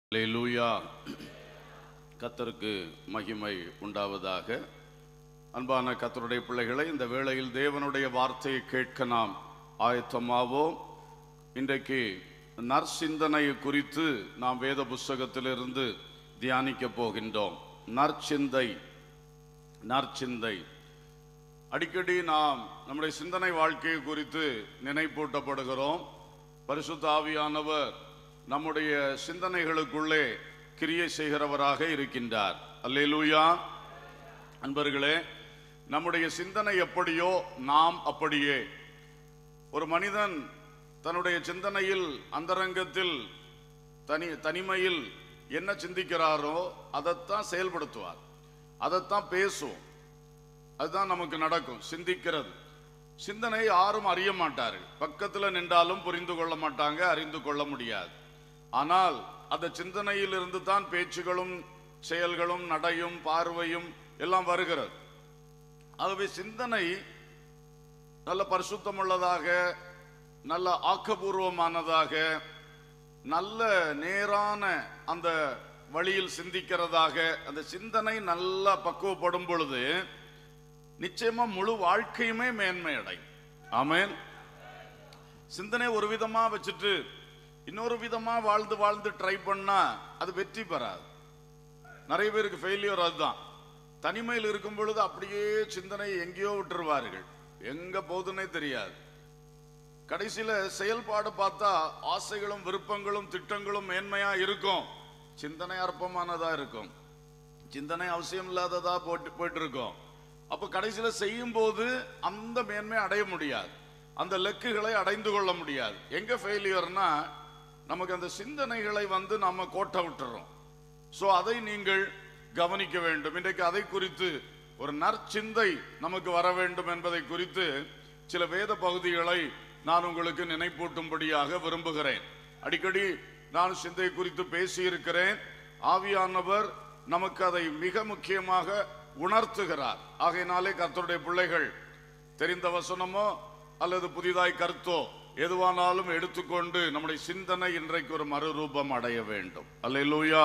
அல்லேலூயா கத்தருக்கு மகிமை உண்டாவதாக அன்பான கத்தருடைய பிள்ளைகளை இந்த வேளையில் தேவனுடைய வார்த்தையை கேட்க நாம் ஆயத்தமாவோம் இன்றைக்கு நற்சிந்தனை குறித்து நாம் வேத புஸ்தகத்திலிருந்து தியானிக்க போகின்றோம் நற்சிந்தை நற்சிந்தை அடிக்கடி நாம் நம்முடைய சிந்தனை வாழ்க்கை குறித்து நினைப்பூட்டப்படுகிறோம் பரிசுத்த ஆவியானவர் நம்முடைய சிந்தனைகளுக்குள்ளே கிரியை செய்கிறவராக இருக்கின்றார் அல்லேலூயா அன்பர்களே நம்முடைய சிந்தனை எப்படியோ நாம் அப்படியே ஒரு மனிதன் தன்னுடைய சிந்தனையில் அந்தரங்கத்தில் தனி தனிமையில் என்ன சிந்திக்கிறாரோ அதைத்தான் செயல்படுத்துவார் அதைத்தான் பேசுவோம் அதுதான் நமக்கு நடக்கும் சிந்திக்கிறது சிந்தனை யாரும் அறிய மாட்டார்கள் பக்கத்தில் நின்றாலும் புரிந்து கொள்ள மாட்டாங்க அறிந்து கொள்ள முடியாது ஆனால் அந்த சிந்தனையில் இருந்து தான் பேச்சுகளும் செயல்களும் நடையும் பார்வையும் எல்லாம் வருகிறது ஆகவே சிந்தனை நல்ல பரிசுத்தமுள்ளதாக நல்ல ஆக்கபூர்வமானதாக நல்ல நேரான அந்த வழியில் சிந்திக்கிறதாக அந்த சிந்தனை நல்லா பக்குவப்படும் பொழுது நிச்சயமா முழு வாழ்க்கையுமே மேன்மை அடையும் ஆமென் சிந்தனை ஒரு விதமா வச்சுட்டு இன்னொரு விதமா வாழ்ந்து வாழ்ந்து ட்ரை பண்ணா அது வெற்றி பெறாது நிறைய பேருக்கு ஃபெயிலியர் அதுதான் தனிமையில் இருக்கும் பொழுது அப்படியே சிந்தனை எங்கேயோ விட்டுருவார்கள் எங்க போகுதுன்னே தெரியாது கடைசியில செயல்பாடு பார்த்தா ஆசைகளும் விருப்பங்களும் திட்டங்களும் மேன்மையா இருக்கும் சிந்தனை அற்பமானதா இருக்கும் சிந்தனை அவசியம் இல்லாததா போட்டு போயிட்டு இருக்கும் அப்ப கடைசியில செய்யும் போது அந்த மேன்மை அடைய முடியாது அந்த லக்குகளை அடைந்து கொள்ள முடியாது எங்க ஃபெயிலியர்னா நமக்கு அந்த சிந்தனைகளை வந்து நம்ம கோட்டை விட்டுறோம் சோ அதை நீங்கள் கவனிக்க வேண்டும் இன்றைக்கு அதை குறித்து ஒரு நற்சிந்தை நமக்கு வர வேண்டும் என்பதை குறித்து சில வேத பகுதிகளை நான் உங்களுக்கு நினைப்பூட்டும்படியாக விரும்புகிறேன் அடிக்கடி நான் சிந்தை குறித்து பேசியிருக்கிறேன் ஆவியானவர் நமக்கு அதை மிக முக்கியமாக உணர்த்துகிறார் ஆகையினாலே கர்த்தருடைய பிள்ளைகள் தெரிந்த வசனமோ அல்லது புதிதாய் கருத்தோ எதுவானாலும் எடுத்துக்கொண்டு நம்முடைய சிந்தனை இன்றைக்கு ஒரு மறுரூபம் அடைய வேண்டும் அல்லேலூயா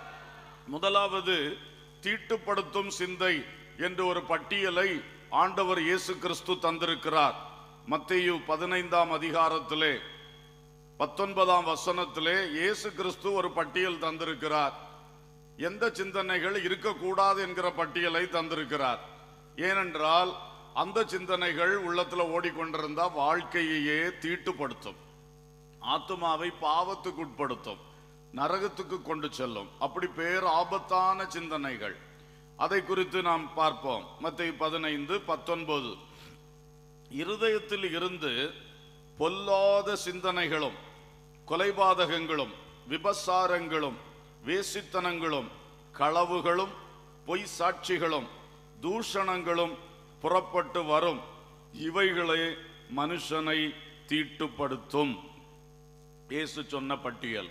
முதலாவது தீட்டுப்படுத்தும் சிந்தை என்று ஒரு பட்டியலை ஆண்டவர் இயேசு கிறிஸ்து தந்திருக்கிறார் மத்தேயு பதினைந்தாம் அதிகாரத்திலே பத்தொன்பதாம் வசனத்திலே இயேசு கிறிஸ்து ஒரு பட்டியல் தந்திருக்கிறார் எந்த சிந்தனைகள் இருக்கக்கூடாது என்கிற பட்டியலை தந்திருக்கிறார் ஏனென்றால் அந்த சிந்தனைகள் உள்ளத்துல ஓடிக்கொண்டிருந்தா வாழ்க்கையையே தீட்டுப்படுத்தும் ஆத்துமாவை பாவத்துக்கு உட்படுத்தும் நரகத்துக்கு கொண்டு செல்லும் அப்படி பேர் ஆபத்தான சிந்தனைகள் அதை குறித்து நாம் பார்ப்போம் மத்திய பதினைந்து பத்தொன்பது இருதயத்தில் இருந்து பொல்லாத சிந்தனைகளும் கொலைபாதகங்களும் விபசாரங்களும் வேசித்தனங்களும் களவுகளும் பொய் சாட்சிகளும் தூஷணங்களும் புறப்பட்டு வரும் இவைகளே மனுஷனை தீட்டுப்படுத்தும் இயேசு சொன்ன பட்டியல்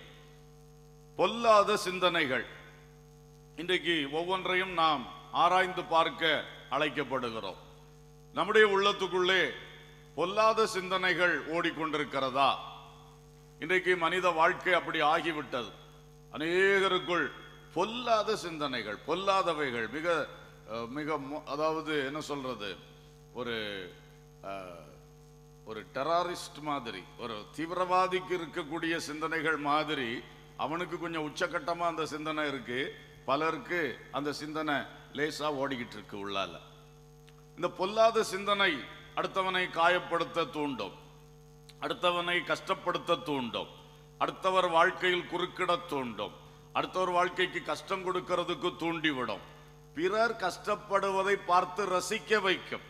பொல்லாத சிந்தனைகள் இன்றைக்கு ஒவ்வொன்றையும் நாம் ஆராய்ந்து பார்க்க அழைக்கப்படுகிறோம் நம்முடைய உள்ளத்துக்குள்ளே பொல்லாத சிந்தனைகள் ஓடிக்கொண்டிருக்கிறதா இன்றைக்கு மனித வாழ்க்கை அப்படி ஆகிவிட்டது அநேகருக்குள் பொல்லாத சிந்தனைகள் பொல்லாதவைகள் மிக அஹ், மிக மோ- அதாவது என்ன சொல்றது ஒரு அஹ், ஒரு டெரரிஸ்ட் மாதிரி ஒரு தீவிரவாதிக்கு இருக்கக்கூடிய சிந்தனைகள் மாதிரி அவனுக்கு கொஞ்சம் உச்சக்கட்டமா அந்த சிந்தனை இருக்கு பலருக்கு அந்த சிந்தனை லேசா ஓடிக்கிட்டு இருக்கு உள்ளால இந்த பொல்லாத சிந்தனை அடுத்தவனை காயப்படுத்த தூண்டும் அடுத்தவனை கஷ்டப்படுத்த தூண்டும் அடுத்தவர் வாழ்க்கையில் குறுக்கிட தூண்டும் அடுத்தவர் வாழ்க்கைக்கு கஷ்டம் கொடுக்கிறதுக்கு தூண்டிவிடும் பிறர் கஷ்டப்படுவதை பார்த்து ரசிக்க வைக்கும்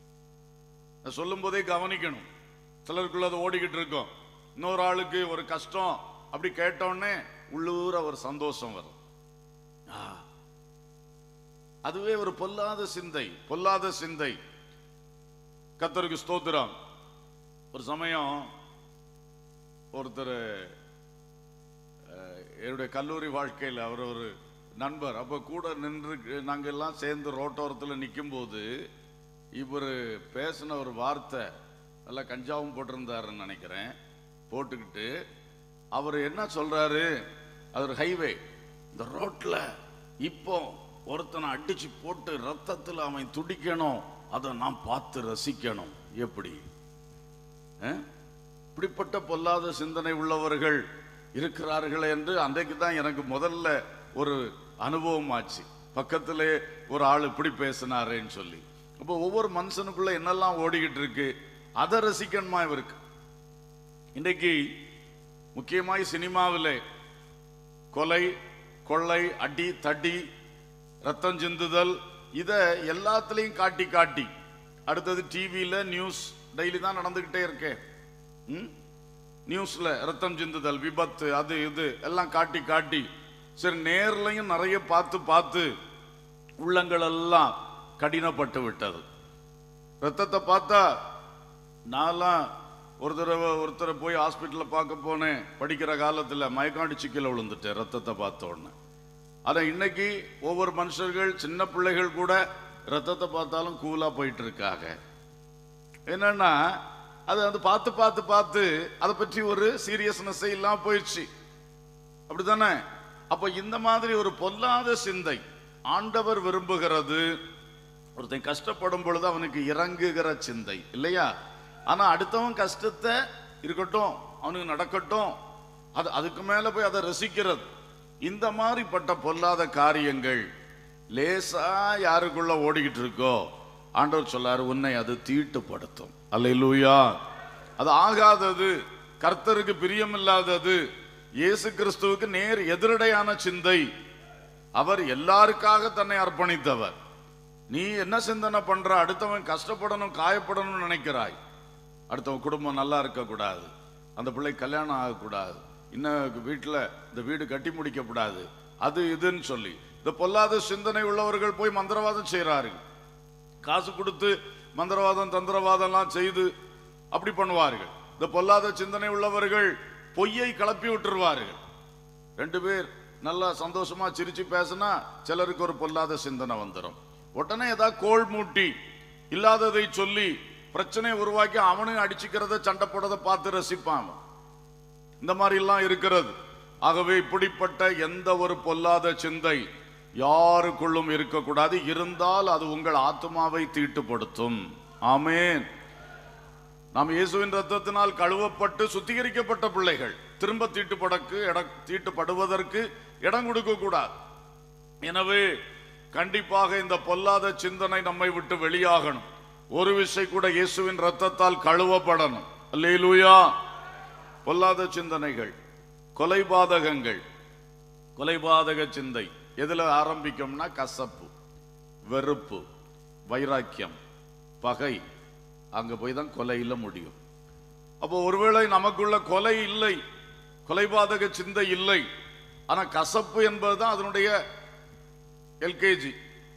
நான் சொல்லும் போதே கவனிக்கணும் சிலருக்குள்ள அது ஓடிக்கிட்டு இருக்கும் இன்னொரு ஆளுக்கு ஒரு கஷ்டம் அப்படி கேட்டோடனே உள்ளூர ஒரு சந்தோஷம் வரும் ஆ. அதுவே ஒரு பொல்லாத சிந்தை பொல்லாத சிந்தை கத்தருக்கு ஸ்தோத்திரம் ஒரு சமயம் ஒருத்தர் அஹ், என்னுடைய கல்லூரி வாழ்க்கையில் அவர் ஒரு நண்பர் அப்போ கூட நின்று நாங்கள் எல்லாம் சேர்ந்து ரோட்டோரத்தில் நிற்கும்போது இவர் பேசின ஒரு வார்த்தை நல்லா கஞ்சாவும் போட்டிருந்தாருன்னு நினைக்கிறேன் போட்டுக்கிட்டு அவர் என்ன சொல்றாரு அது ஒரு ஹைவே இந்த ரோட்ல இப்போ ஒருத்தனை அடிச்சு போட்டு ரத்தத்தில் அவன் துடிக்கணும் அதை நான் பார்த்து ரசிக்கணும் எப்படி அஹ்? இப்படிப்பட்ட பொல்லாத சிந்தனை உள்ளவர்கள் இருக்கிறார்கள் என்று அன்றைக்கு தான் எனக்கு முதல்ல ஒரு அனுபவம் ஆச்சு பக்கத்திலே ஒரு ஆள் இப்படி பேசினாரேன்னு சொல்லி அப்போ ஒவ்வொரு மனுஷனுக்குள்ள என்னெல்லாம் ஓடிக்கிட்டு இருக்கு அதை ரசிக்கணுமா இவருக்கு இன்றைக்கு முக்கியமாய் சினிமாவிலே கொலை கொள்ளை அடி தடி ரத்தம் சிந்துதல் இதை எல்லாத்துலேயும் காட்டி காட்டி அடுத்தது டிவியில் நியூஸ் டெய்லி தான் நடந்துக்கிட்டே இருக்கே ம் நியூஸில் ரத்தம் சிந்துதல் விபத்து அது இது எல்லாம் காட்டி காட்டி சரி நேர்லையும் நிறைய பார்த்து பார்த்து உள்ளங்கள் எல்லாம் கடினப்பட்டு விட்டது ரத்தத்தை பார்த்தா நான்லாம் ஒரு தடவை ஒருத்தரை போய் ஹாஸ்பிட்டலில் பார்க்க போனேன் படிக்கிற காலத்தில் மயக்காண்டி சிக்கல விழுந்துட்டேன் ரத்தத்தை பார்த்த உடனே ஆனால் இன்னைக்கு ஒவ்வொரு மனுஷர்கள் சின்ன பிள்ளைகள் கூட ரத்தத்தை பார்த்தாலும் கூலாக போயிட்டு இருக்காங்க என்னன்னா அது வந்து பார்த்து பார்த்து பார்த்து அதை பற்றி ஒரு சீரியஸ்னஸ் இல்லாம போயிடுச்சு அப்படிதானே அப்ப இந்த மாதிரி ஒரு பொல்லாத சிந்தை ஆண்டவர் விரும்புகிறது ஒருத்தன் கஷ்டப்படும் பொழுது அவனுக்கு இறங்குகிற சிந்தை இல்லையா ஆனா அடுத்தவன் கஷ்டத்தை இருக்கட்டும் அவனுக்கு நடக்கட்டும் அது அதுக்கு மேல போய் அதை ரசிக்கிறது இந்த மாதிரிப்பட்ட பொல்லாத காரியங்கள் லேசா யாருக்குள்ள ஓடிக்கிட்டு இருக்கோ ஆண்டவர் சொல்லாரு உன்னை அது தீட்டுப்படுத்தும் அல்லேலூயா அது ஆகாதது கர்த்தருக்கு பிரியமில்லாதது இயேசு கிறிஸ்துவுக்கு நேர் எதிரடையான சிந்தை அவர் எல்லாருக்காக தன்னை அர்ப்பணித்தவர் நீ என்ன சிந்தனை பண்ற அடுத்தவன் கஷ்டப்படணும் காயப்படணும்னு நினைக்கிறாய் அடுத்தவன் குடும்பம் நல்லா இருக்கக்கூடாது அந்த பிள்ளை கல்யாணம் ஆகக்கூடாது இன்னும் வீட்டில் இந்த வீடு கட்டி முடிக்கக்கூடாது அது இதுன்னு சொல்லி இந்த பொல்லாத சிந்தனை உள்ளவர்கள் போய் மந்திரவாதம் செய்கிறார்கள் காசு கொடுத்து மந்திரவாதம் தந்திரவாதம்லாம் செய்து அப்படி பண்ணுவார்கள் இந்த பொல்லாத சிந்தனை உள்ளவர்கள் பொய்யை கிளப்பி விட்டுருவார்கள் ரெண்டு பேர் நல்லா சந்தோஷமா சிரிச்சு பேசினா சிலருக்கு ஒரு பொல்லாத சிந்தனை வந்துடும் உடனே ஏதாவது கோல் மூட்டி இல்லாததை சொல்லி பிரச்சனையை உருவாக்கி அவனையும் அடிச்சுக்கிறத சண்டை போடுறதை பார்த்து ரசிப்பான் அவன். இந்த மாதிரி எல்லாம் இருக்கிறது ஆகவே இப்படிப்பட்ட எந்த ஒரு பொல்லாத சிந்தை யாருக்குள்ளும் இருக்கக்கூடாது இருந்தால் அது உங்கள் ஆத்மாவை தீட்டுப்படுத்தும் ஆமென் நாம் இயேசுவின் ரத்தத்தினால் கழுவப்பட்டு சுத்திகரிக்கப்பட்ட பிள்ளைகள் திரும்ப தீட்டுப்படக்கு இட தீட்டுப்படுவதற்கு இடம் கொடுக்க கூடாது எனவே கண்டிப்பாக இந்த பொல்லாத சிந்தனை நம்மை விட்டு வெளியாகணும் ஒரு விசை கூட இயேசுவின் ரத்தத்தால் கழுவப்படணும் அல்லேலூயா பொல்லாத சிந்தனைகள் கொலைபாதகங்கள் கொலைபாதக சிந்தை எதுல ஆரம்பிக்கும்னா கசப்பு வெறுப்பு வைராக்கியம் பகை அங்க போய் தான் கொலையில முடியும் அப்போ ஒருவேளை நமக்குள்ள கொலை இல்லை கொலைபாதக சிந்தை இல்லை ஆனா கசப்பு என்பதுதான் அதனுடைய எல்கேஜி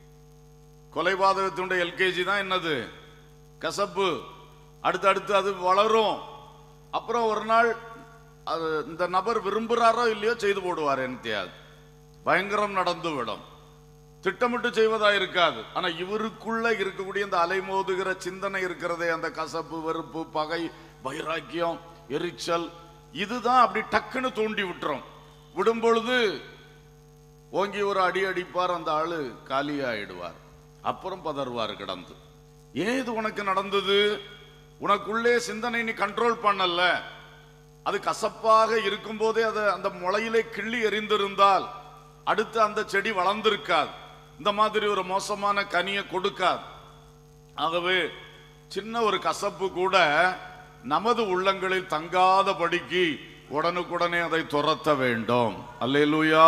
கொலைபாதகத்தினுடைய எல்கேஜி தான் என்னது கசப்பு அடுத்தடுத்து அது வளரும் அப்புறம் ஒரு நாள் அது இந்த நபர் விரும்புகிறாரோ இல்லையோ செய்து போடுவார் எனக்கு தெரியாது பயங்கரம் நடந்து விடும் திட்டமிட்டு செய்வதா இருக்காது ஆனா இவருக்குள்ள இருக்கக்கூடிய இந்த அலைமோதுகிற சிந்தனை இருக்கிறதே அந்த கசப்பு வெறுப்பு பகை வைராக்கியம் எரிச்சல் இதுதான் அப்படி டக்குன்னு தூண்டி விட்டுரும் விடும் பொழுது ஓங்கி ஒரு அடி அடிப்பார் அந்த ஆளு காலியாயிடுவார் அப்புறம் பதறுவார் கிடந்து ஏன் இது உனக்கு நடந்தது உனக்குள்ளே சிந்தனை நீ கண்ட்ரோல் பண்ணல அது கசப்பாக இருக்கும்போதே அதை அந்த முளையிலே கிள்ளி எறிந்திருந்தால் அடுத்து அந்த செடி வளர்ந்திருக்காது இந்த மாதிரி ஒரு மோசமான கனியை கொடுக்காது ஆகவே சின்ன ஒரு கசப்பு கூட நமது உள்ளங்களில் தங்காதபடிக்கு உடனுக்குடனே அதை துரத்த வேண்டும் அல்லேலூயா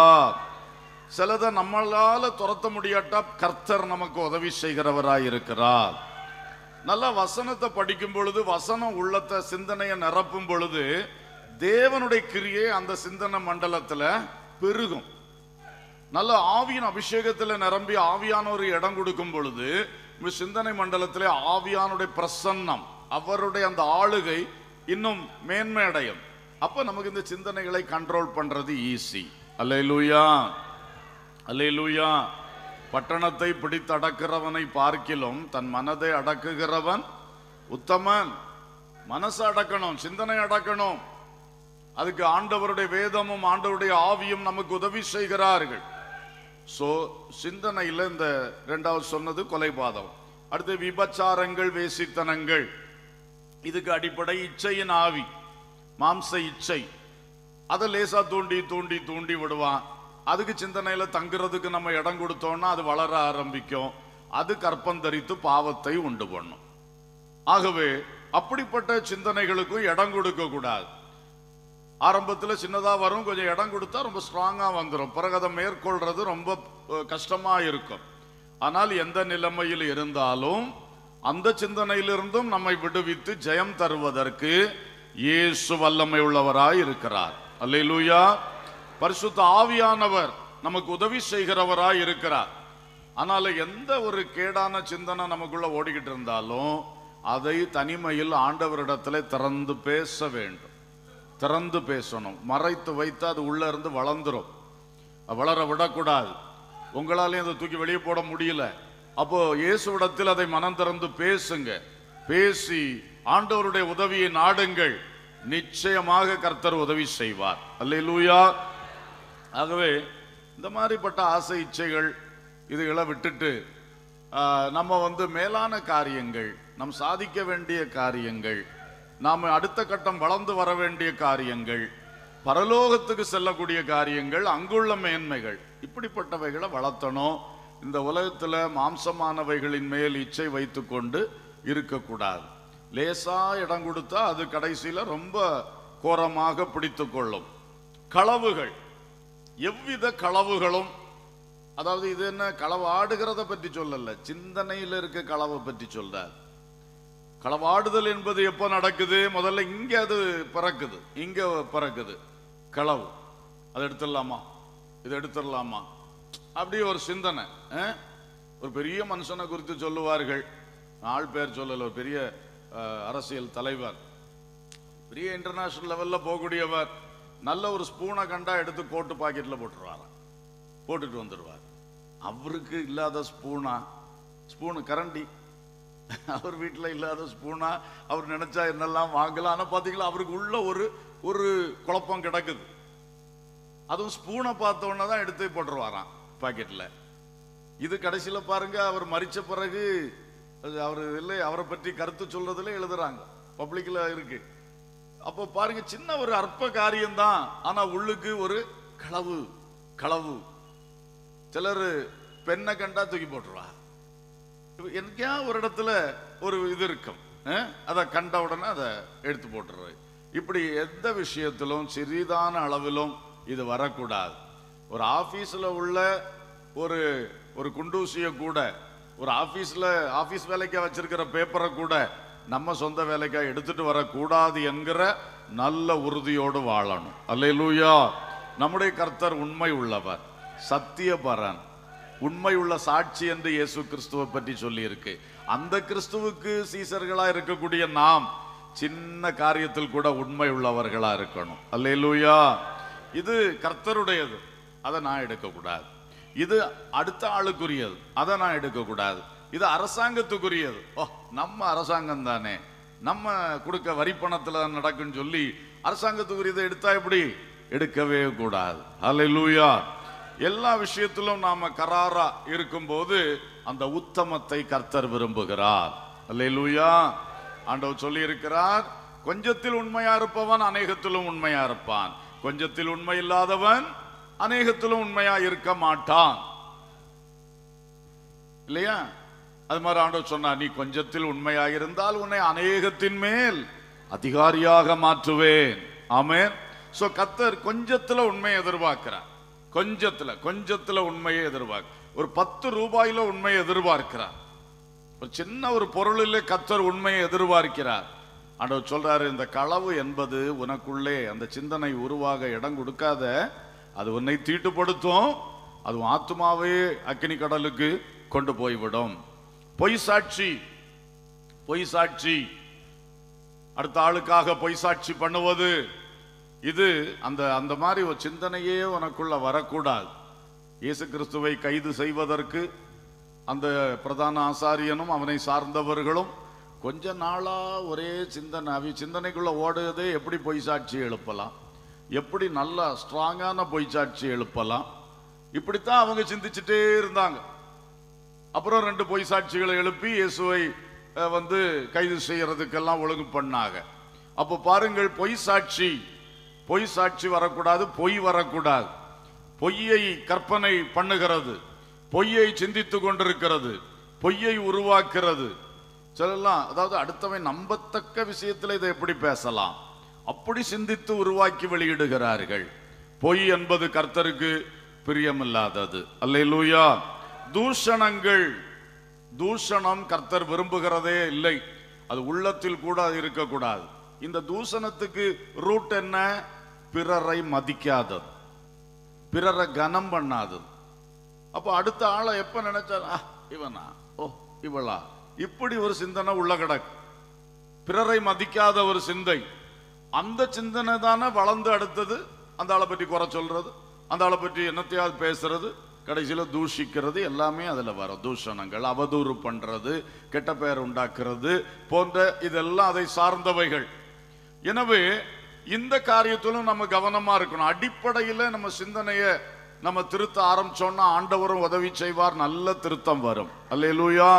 சிலதை நம்மளால துரத்த முடியாட்டா கர்த்தர் நமக்கு உதவி செய்கிறவராய் இருக்கிறார் நல்ல வசனத்தை படிக்கும் பொழுது வசனம் உள்ளத்தை சிந்தனையை நிரப்பும் பொழுது தேவனுடைய கிரியை அந்த சிந்தனை மண்டலத்துல பெருகும் நல்ல ஆவியின் அபிஷேகத்துல நிரம்பி ஆவியான ஒரு இடம் கொடுக்கும் பொழுது உங்க சிந்தனை மண்டலத்திலே ஆவியானுடைய பிரசன்னம் அவருடைய அந்த ஆளுகை இன்னும் மேன்மை அடையும் அப்ப நமக்கு இந்த சிந்தனைகளை கண்ட்ரோல் பண்றது ஈஸி அல்லேலூயா அல்லேலூயா பட்டணத்தை பிடித்தடக்கிறவனை பார்க்கிலும் தன் மனதை அடக்குகிறவன் உத்தமன் மனசை அடக்கணும் சிந்தனை அடக்கணும் அதுக்கு ஆண்டவருடைய வேதமும் ஆண்டவருடைய ஆவியும் நமக்கு உதவி செய்கிறார்கள் சோ சிந்தனையில இந்த ரெண்டாவது சொன்னது கொலைபாதம் அடுத்து விபச்சாரங்கள் வேசித்தனங்கள் இதுக்கு அடிப்படை இச்சையின் ஆவி மாம்ச இச்சை அதை லேசா தூண்டி தூண்டி தூண்டி விடுவான் அதுக்கு சிந்தனையில தங்குறதுக்கு நம்ம இடம் கொடுத்தோம்னா அது வளர ஆரம்பிக்கும் அது கற்பந்தரித்து பாவத்தை உண்டு பண்ணும் ஆகவே அப்படிப்பட்ட சிந்தனைகளுக்கும் இடம் கொடுக்க கூடாது ஆரம்பத்துல சின்னதா வரும் கொஞ்சம் இடம் கொடுத்தா ரொம்ப ஸ்ட்ராங்கா வந்துடும் பிறகு அதை மேற்கொள்றது ரொம்ப அஹ், கஷ்டமா இருக்கும் ஆனால் எந்த நிலைமையில் இருந்தாலும் அந்த சிந்தனையிலிருந்தும் நம்மை விடுவித்து ஜெயம் தருவதற்கு இயேசு வல்லமை உள்ளவராய் இருக்கிறார் அல்லேலூயா பரிசுத்த ஆவியானவர் நமக்கு உதவி செய்கிறவராய் இருக்கிறார் ஆனால் எந்த ஒரு கேடான சிந்தனை நமக்குள்ள ஓடிக்கிட்டு இருந்தாலும் அதை தனிமையில் ஆண்டவரிடத்துல திறந்து பேச வேண்டும் திறந்து பேசணும் மறைத்து வைத்து அது உள்ள இருந்து வளர்ந்துரும் அது வளர விடக்கூடாது உங்களாலையும் அதை தூக்கி வெளியே போட முடியல அப்போ இயேசுவிடத்தில் அதை மனம் திறந்து பேசுங்க பேசி ஆண்டவருடைய உதவியை நாடுங்கள் நிச்சயமாக கர்த்தர் உதவி செய்வார் அல்லேலூயா ஆகவே இந்த மாதிரிப்பட்ட ஆசை இச்சைகள் இதுகளை விட்டுட்டு ஆஹ், நம்ம வந்து மேலான காரியங்கள் நம் சாதிக்க வேண்டிய காரியங்கள் நாம் அடுத்த கட்டம் வளர்ந்து வர வேண்டிய காரியங்கள் பரலோகத்துக்கு செல்லக்கூடிய காரியங்கள் அங்குள்ள மேன்மைகள் இப்படிப்பட்டவைகளை வளர்த்தணும் இந்த உலகத்துல மாம்சமானவைகளின் மேல் இச்சை வைத்துக்கொண்டு இருக்கக்கூடாது லேசா இடம் கொடுத்தா அது கடைசியில ரொம்ப கோரமாக பிடித்து கொள்ளும் களவுகள் எவ்வித களவுகளும் அதாவது இது என்ன களவாடுகிறத பற்றி சொல்லல சிந்தனையில் இருக்க களவை பற்றி சொல்றார் களவாடுதல் என்பது எப்போ நடக்குது முதல்ல இங்க அது பிறக்குது இங்க பிறக்குது களவு அதை எடுத்துடலாமா இதை எடுத்துடலாமா அப்படி ஒரு சிந்தனை அஹ்? ஒரு பெரிய மனுஷனை குறித்து சொல்லுவார்கள் ஆள் பேர் சொல்லல ஒரு பெரிய அஹ், அரசியல் தலைவர் பெரிய இன்டர்நேஷனல் லெவல்ல போகக்கூடியவர் நல்ல ஒரு ஸ்பூனை கண்டா எடுத்து கோட்டு பாக்கெட்ல போட்டுருவாராம் போட்டுட்டு வந்துடுவார் அவருக்கு இல்லாத ஸ்பூனா ஸ்பூனு கரண்டி அவர் வீட்டில் இல்லாத ஸ்பூனா அவர் நினைச்சா என்னெல்லாம் வாங்கலாம் ஆனா பாத்தீங்களா அவருக்கு உள்ள ஒரு ஒரு குழப்பம் கிடக்குது அதுவும் ஸ்பூனை பார்த்த உடனே தான் எடுத்து போட்டுருவாராம் பாக்கெட்ல இது கடைசியில பாருங்க அவர் மரிச்ச பிறகு அது அவர் இல்லை அவரை பற்றி கருத்து சொல்றதுல எழுதுறாங்க பப்ளிக்ல இருக்கு அப்போ பாருங்க சின்ன ஒரு அற்ப காரியம்தான் ஆனா உள்ளுக்கு ஒரு களவு களவு சிலர் பெண்ணை கண்டா தூக்கி போட்டுருவா எனக்கா ஒரு இடத்துல ஒரு இது இருக்கும் அஹ்? அதை கண்ட உடனே அதை எடுத்து போட்டுருவாரு இப்படி எந்த விஷயத்திலும் சிறிதான அளவிலும் இது வரக்கூடாது ஒரு ஆபீஸ்ல உள்ள ஒரு ஒரு குண்டூசிய கூட ஒரு ஆபீஸ்ல ஆபீஸ் வேலைக்கா வச்சிருக்கிற பேப்பரை கூட நம்ம சொந்த வேலைக்கா எடுத்துட்டு வரக்கூடாது என்கிற நல்ல உறுதியோடு வாழணும் அல்லேலூயா நம்முடைய கர்த்தர் உண்மை உள்ளவர் சத்தியபரன் உண்மை உள்ள சாட்சி என்று இயேசு கிறிஸ்துவை பற்றி சொல்லி இருக்கு அந்த கிறிஸ்துவுக்கு சீசர்களா இருக்கக்கூடிய நாம் சின்ன காரியத்தில் கூட உண்மை உள்ளவர்களா இருக்கணும் அல்லேலூயா இது கர்த்தருடையது அதை நான் எடுக்கக்கூடாது இது அடுத்த ஆளுக்குரியது அதை நான் எடுக்கக்கூடாது இது அரசாங்கத்துக்குரியது ஓ நம்ம அரசாங்கம் தானே நம்ம கொடுக்க வரி பணத்துல நடக்குன்னு சொல்லி அரசாங்கத்துக்குரியதை எடுத்தா எப்படி எடுக்கவே கூடாது அல்லேலூயா எல்லா விஷயத்திலும் நாம கராரா இருக்கும்போது அந்த உத்தமத்தை கர்த்தர் விரும்புகிறார் அல்லேலூயா ஆண்டவர் சொல்லி இருக்கிறார் கொஞ்சத்தில் உண்மையா இருப்பவன் அநேகத்திலும் உண்மையா இருப்பான் கொஞ்சத்தில் உண்மை இல்லாதவன் அநேகத்திலும் உண்மையா இருக்க மாட்டான் இல்லையா அது மாதிரி ஆண்டவர் சொன்னார் நீ கொஞ்சத்தில் உண்மையாக இருந்தால் உன்னை அநேகத்தின் மேல் அதிகாரியாக மாற்றுவேன் ஆமென் சோ கத்தர் கொஞ்சத்துல உண்மையை எதிர்பார்க்கிறார் கொஞ்சத்துல கொஞ்சத்துல உண்மையை எதிர்பார்க்க ஒரு பத்து ரூபாயில உண்மையை எதிர்பார்க்கிறார் ஒரு சின்ன ஒரு பொருளிலே கத்தர் உண்மையை எதிர்பார்க்கிறார் ஆண்டவர் சொல்றாரு இந்த களவு என்பது உனக்குள்ளே அந்த சிந்தனை உருவாக இடம் கொடுக்காத அது உன்னை தீட்டுப்படுத்தும் அது உன் ஆத்மாவே அக்கினி கடலுக்கு கொண்டு போய்விடும் பொய் சாட்சி பொய் சாட்சி அடுத்த ஆளுக்காக பொய் சாட்சி பண்ணுவது இது அந்த அந்த மாதிரி ஒரு சிந்தனையே உனக்குள்ள வரக்கூடாது இயேசு கிறிஸ்துவை கைது செய்வதற்கு அந்த பிரதான ஆசாரியனும் அவனை சார்ந்தவர்களும் கொஞ்ச நாளா ஒரே சிந்தனை அவி சிந்தனைக்குள்ள ஓடுறதே எப்படி பொய் சாட்சி எழுப்பலாம் எப்படி நல்லா ஸ்ட்ராங்கான பொய் சாட்சி எழுப்பலாம் இப்படித்தான் அவங்க சிந்திச்சுட்டே இருந்தாங்க அப்புறம் ரெண்டு பொய் சாட்சிகளை எழுப்பி இயேசுவை அஹ், வந்து கைது செய்யறதுக்கெல்லாம் ஒழுங்கு பண்ணாங்க அப்போ பாருங்கள் பொய் சாட்சி பொய் சாட்சி வரக்கூடாது பொய் வரக்கூடாது பொய்யை கற்பனை பண்ணுகிறது பொய்யை சிந்தித்து கொண்டிருக்கிறது பொய்யை உருவாக்குறது சொல்லலாம் அதாவது அடுத்தவன் நம்பத்தக்க விஷயத்தில் இதை எப்படி பேசலாம் அப்படி சிந்தித்து உருவாக்கி வெளியிடுகிறார்கள் பொய் என்பது கர்த்தருக்கு பிரியமில்லாதது அல்லேலூயா தூஷணங்கள் தூஷணம் கர்த்தர் விரும்புகிறதே இல்லை அது உள்ளத்தில் கூட அது இருக்கக்கூடாது இந்த தூஷணத்துக்கு ரூட் என்ன பிறரை மதிக்காதது பிறரை கனம் பண்ணாதது அப்போ அடுத்த ஆளை எப்ப நினைச்சா "ஆ, இவனா ஓ இவளா இப்படி ஒரு சிந்தனை உள்ள கிடக்கு பிறரை மதிக்காத ஒரு சிந்தை அந்த சிந்தனை தானே வளர்ந்து அடுத்தது அந்த ஆளை பற்றி குறை சொல்றது அந்த ஆளை பற்றி என்னத்தையாவது பேசுறது கடைசியில தூஷிக்கிறது எல்லாமே அதுல வரும் தூஷணங்கள் அவதூறு பண்றது கெட்ட பெயர் உண்டாக்குறது போன்ற இதெல்லாம் அதை சார்ந்தவைகள் எனவே இந்த காரியத்திலும் நம்ம கவனமா இருக்கணும் அடிப்படையில நம்ம சிந்தனைய நம்ம திருத்த ஆரம்பிச்சோம்னா ஆண்டவரும் உதவி செய்வார் நல்ல திருத்தம் வரும் அல்லேலூயா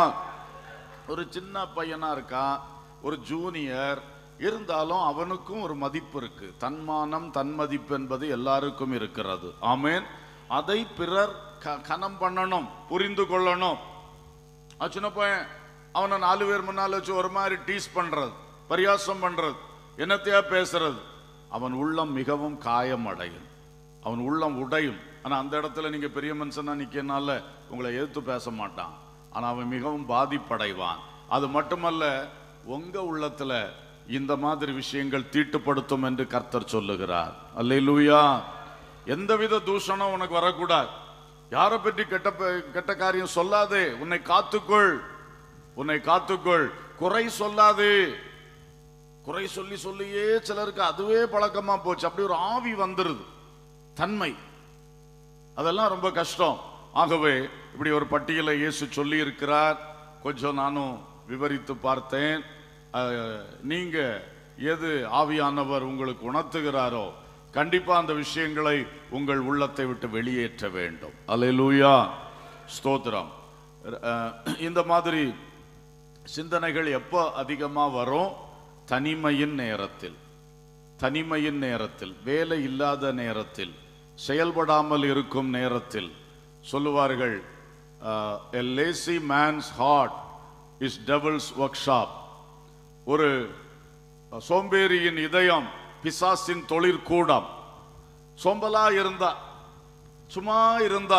ஒரு சின்ன பையனா இருக்கான் ஒரு ஜூனியர் இருந்தாலும் அவனுக்கும் ஒரு மதிப்பு இருக்கு தன்மானம் தன்மதிப்பு என்பது எல்லாருக்கும் இருக்கிறது ஆமேன் அதை பிறர் க- கனம் பண்ணணும் புரிந்து கொள்ளணும் அவன் சின்ன பையன் அவனை நாலு பேர் முன்னால வச்சு ஒரு மாதிரி டீஸ் பண்றது பரியாசம் பண்றது என்னத்தையா பேசுறது அவன் உள்ளம் மிகவும் காயம் அடையும் அவன் உள்ளம் உடையும் ஆனா அந்த இடத்துல நீங்க பெரிய மனுஷனா நிக்கனால உங்களை எதிர்த்து பேச மாட்டான் ஆனா அவன் மிகவும் பாதிப்படைவான் அது மட்டுமல்ல உங்க உள்ளத்துல இந்த மாதிரி விஷயங்கள் தீட்டுப்படுத்தும் என்று கர்த்தர் சொல்லுகிறார் அல்லேலூயா எந்தவித தூஷணம் உனக்கு வரக்கூடாது யாரை பற்றி கெட்ட ப- கெட்ட காரியம் சொல்லாதே உன்னை காத்துக்கொள் உன்னை காத்துக்கொள் குறை சொல்லாதே குறை சொல்லி சொல்லியே சிலருக்கு அதுவே பழக்கமா போச்சு அப்படி ஒரு ஆவி வந்துருது தன்மை அதெல்லாம் ரொம்ப கஷ்டம் ஆகவே இப்படி ஒரு பட்டியலை இயேசு சொல்லி இருக்கிறார் கொஞ்சம் நானும் விவரித்து பார்த்தேன் அஹ், நீங்க எது ஆவியானவர் உங்களுக்கு உணர்த்துகிறாரோ கண்டிப்பா அந்த விஷயங்களை உங்கள் உள்ளத்தை விட்டு வெளியேற்ற வேண்டும் அல்லேலூயா ஸ்தோத்திரம் அஹ், இந்த மாதிரி சிந்தனைகள் எப்போ அதிகமா வரும் தனிமையின் நேரத்தில் தனிமையின் நேரத்தில் வேலை இல்லாத நேரத்தில் செயல்படாமல் இருக்கும் நேரத்தில் சொல்லுவார்கள் a lazy man's heart is devil's workshop ஒரு சோம்பேறியின் இதயம் பிசாசின் தொழிற்கூடம் சோம்பலா இருந்தா சும்மா இருந்தா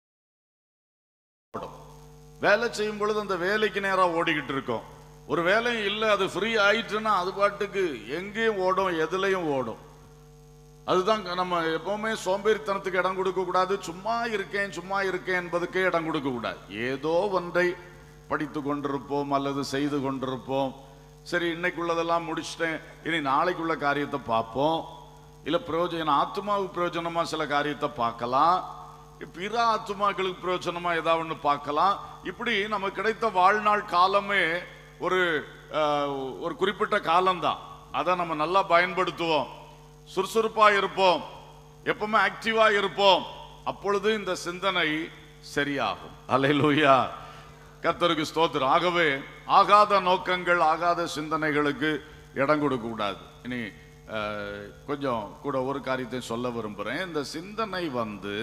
வேலை செய்யும் பொழுது அந்த வேலைக்கு நேரா ஓடிக்கிட்டு இருக்கோம் ஒரு வேலையும் இல்லை அது ஃப்ரீ ஆயிட்டுன்னா அது பாட்டுக்கு எங்கேயும் ஓடும் எதுலையும் ஓடும் அதுதான் நம்ம எப்பவுமே சோம்பேறித்தனத்துக்கு இடம் கொடுக்க கூடாது சும்மா இருக்கேன் சும்மா இருக்கேன் என்பதுக்கே இடம் கொடுக்க கூடாது ஏதோ ஒன்றை படித்து கொண்டிருப்போம் அல்லது செய்து கொண்டிருப்போம் சரி இன்னைக்குள்ளதெல்லாம் முடிச்சிட்டேன் இனி நாளைக்குள்ள காரியத்தை பார்ப்போம் இல்ல பிரயோஜனம் ஆத்மாவுக்கு பிரயோஜனமா சில காரியத்தை பார்க்கலாம் பிற ஆத்மாக்களுக்கு பிரயோஜனமா ஏதாவது ஒன்று பார்க்கலாம் இப்படி நமக்கு கிடைத்த வாழ்நாள் காலமே ஒரு அஹ், ஒரு குறிப்பிட்ட காலம்தான் அதை நம்ம நல்லா பயன்படுத்துவோம் சுறுசுறுப்பா இருப்போம் எப்பவுமே ஆக்டிவா இருப்போம் அப்பொழுது இந்த சிந்தனை சரியாகும் அல்லேலூயா கர்த்தருக்கு ஸ்தோத்திரம் ஆகவே ஆகாத நோக்கங்கள் ஆகாத சிந்தனைகளுக்கு இடம் கொடுக்க கூடாது இனி அஹ், கொஞ்சம் கூட ஒரு காரியத்தை சொல்ல விரும்புறேன் இந்த சிந்தனை வந்து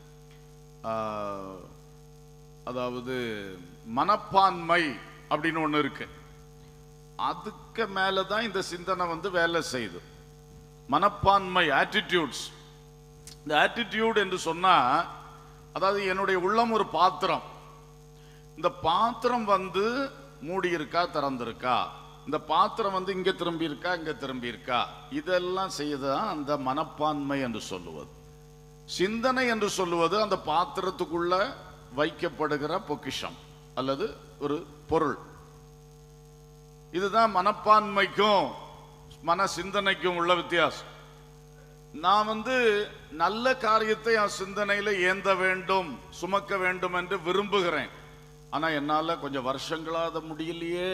ஆஹ், அதாவது மனப்பான்மை அப்படின்னு ஒண்ணு இருக்கு அதுக்கு மேலதான் இந்த சிந்தனை வந்து வேலை செய்யுது மனப்பான்மை ஆட்டிடியூட்ஸ் இந்த ஆட்டிடியூட் என்று சொன்னா அதாவது என்னுடைய உள்ளம் ஒரு பாத்திரம் இந்த பாத்திரம் வந்து மூடி இருக்கா திறந்திருக்கா இந்த பாத்திரம் வந்து இங்க திரும்பி இருக்கா இங்க திரும்பி இருக்கா இதெல்லாம் செய்யதான் அந்த மனப்பான்மை என்று சொல்லுவது சிந்தனை என்று சொல்லுவது அந்த பாத்திரத்துக்குள்ள வைக்கப்படுகிற பொக்கிஷம் அல்லது ஒரு பொருள் இதுதான் மனப்பான்மைக்கும் மன சிந்தனைக்கும் உள்ள வித்தியாசம் நான் வந்து நல்ல காரியத்தை என் சிந்தனையில ஏந்த வேண்டும் சுமக்க வேண்டும் என்று விரும்புகிறேன் ஆனா என்னால கொஞ்சம் வருஷங்களா அதை முடியலையே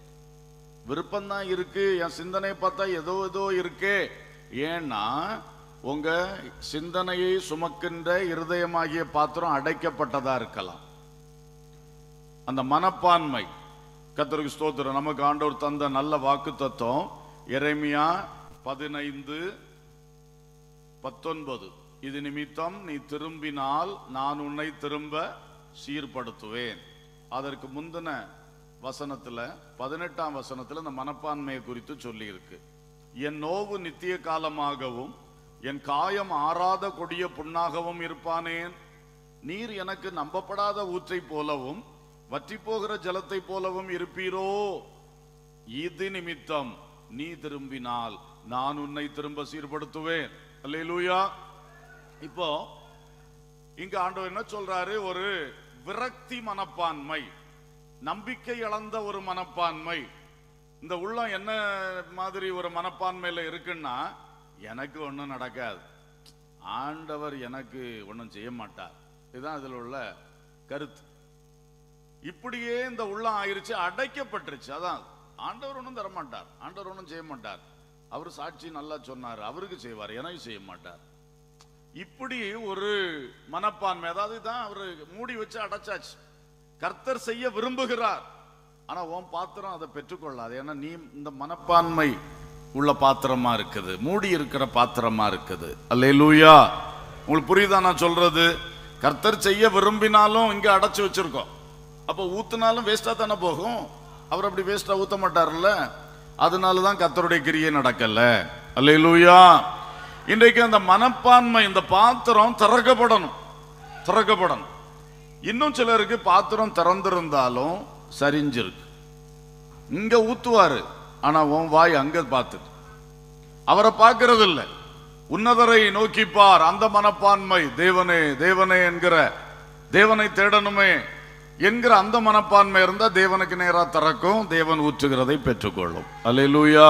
விருப்பம்தான் இருக்கு என் சிந்தனையை பார்த்தா ஏதோ ஏதோ இருக்கே ஏன்னா உங்க சிந்தனையை சுமக்கின்ற இருதயமாகிய பாத்திரம் அடைக்கப்பட்டதா இருக்கலாம் அந்த மனப்பான்மை கர்த்தருக்கு ஸ்தோத்திரம் நமக்கு ஆண்டவர் தந்த நல்ல வாக்கு தத்துவம் எரேமியா பதினைந்து பத்தொன்பது இது நிமித்தம் நீ திரும்பினால் நான் உன்னை திரும்ப சீர்படுத்துவேன் அதற்கு முந்தின வசனத்துல பதினெட்டாம் வசனத்துல இந்த மனப்பான்மையை குறித்து சொல்லி இருக்கு என் நோவு நித்திய காலமாகவும் என் காயம் ஆறாத கொடிய புண்ணாகவும் இருப்பானேன் நீர் எனக்கு நம்பப்படாத ஊற்றை போலவும் வற்றி போகிற ஜலத்தை போலவும் இருப்பீரோ இது நிமித்தம் நீ திரும்பினால் நான் உன்னை திரும்ப சீர்படுத்துவேன் அல்லேலூயா இப்போ இங்க ஆண்டவர் என்ன சொல்றாரு ஒரு விரக்தி மனப்பான்மை நம்பிக்கை இழந்த ஒரு மனப்பான்மை இந்த உள்ளம் என்ன மாதிரி ஒரு மனப்பான்மையில இருக்குன்னா எனக்கு ஒண்ணும் நடக்காது ஆண்டவர் எனக்கு ஒண்ணும் செய்ய மாட்டார் இதுதான் இதுல உள்ள கருத்து இப்படியே இந்த உள்ளம் ஆயிருச்சு அடைக்கப்பட்டுருச்சு அதான் ஆண்டவர் ஒன்றும் தர மாட்டார் ஆண்டவர் ஒன்றும் செய்ய மாட்டார் அவர் சாட்சி நல்லா சொன்னார் அவருக்கு செய்வார் எனக்கு செய்ய மாட்டார் இப்படி ஒரு மனப்பான்மை அதாவது தான் அவரு மூடி வச்சு அடைச்சாச்சு கர்த்தர் செய்ய விரும்புகிறார் ஆனா உன் பாத்திரம் அதை பெற்றுக்கொள்ளாது ஏன்னா நீ இந்த மனப்பான்மை உள்ள பாத்திரமா இருக்குது மூடி இருக்கிற பாத்திரமா இருக்குது அல்லேலூயா உங்களுக்கு புரியுதா நான் சொல்றது கர்த்தர் செய்ய விரும்பினாலும் இங்க அடைச்சு வச்சிருக்கோம் அப்போ ஊத்துனாலும் வேஸ்டா தானே போகும் அவர் அப்படி வேஸ்டா ஊத்த மாட்டார்ல அதனால தான் கர்த்தருடைய கிரியை நடக்கல அல்லேலூயா இன்றைக்கு அந்த மனப்பான்மை இந்த பாத்திரம் திறக்கப்படணும் திறக்கப்படணும் இன்னும் சிலருக்கு பாத்திரம் திறந்திருந்தாலும் சரிஞ்சிருக்கு இங்க ஊத்துவாரு ஆனா உன் வாய் அங்க பார்த்துட்டு அவரை பார்க்கறது இல்ல உன்னதரை நோக்கி பார் அந்த மனப்பான்மை தேவனே தேவனே என்கிற தேவனை தேடணுமே என்கிற அந்த மனப்பான்மை இருந்தா தேவனுக்கு நேரா திறக்கும் தேவன் ஊற்றுகிறதை பெற்றுக்கொள்ளும் அல்லேலூயா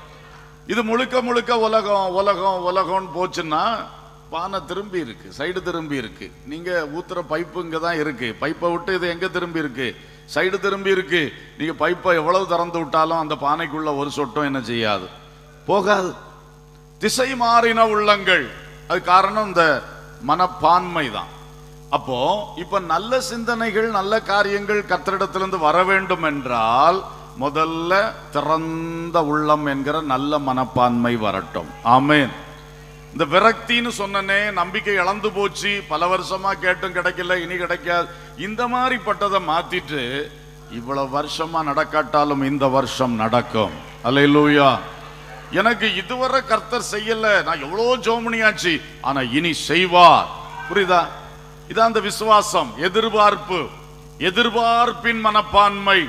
இது முழுக்க முழுக்க உலகம் உலகம் உலகம்னு போச்சுன்னா பானை திரும்பி இருக்கு சைடு திரும்பி இருக்கு நீங்க ஊத்துற பைப்பு இங்க தான் இருக்கு பைப்பை விட்டு இது எங்க திரும்பி இருக்கு சைடு திரும்பி இருக்கு நீங்க பைப்பை எவ்வளவு திறந்து விட்டாலும் அந்த பானைக்குள்ள ஒரு சொட்டும் என்ன செய்யாது போகாது திசை மாறின உள்ளங்கள் அது காரணம் இந்த மனப்பான்மை தான் அப்போ இப்ப நல்ல சிந்தனைகள் நல்ல காரியங்கள் கத்திரிடத்திலிருந்து வர வேண்டும் என்றால் முதல்ல திறந்த உள்ளம் என்கிற நல்ல மனப்பான்மை வரட்டும் ஆமென் இந்த விரக்தின்னு சொன்னனே நம்பிக்கை இழந்து போச்சு பல வருஷமா கேட்டும் கிடைக்கல இனி கிடைக்காது இந்த மாதிரி பட்டதை மாத்திட்டு இவ்வளவு வருஷமா நடக்காட்டாலும் இந்த வருஷம் நடக்கும் அல்லேலூயா எனக்கு இதுவரை கர்த்தர் செய்யல நான் எவ்வளோ ஜோமனியாச்சு ஆனா இனி செய்வார் புரியுதா இதான் அந்த விசுவாசம் எதிர்பார்ப்பு எதிர்பார்ப்பின் மனப்பான்மை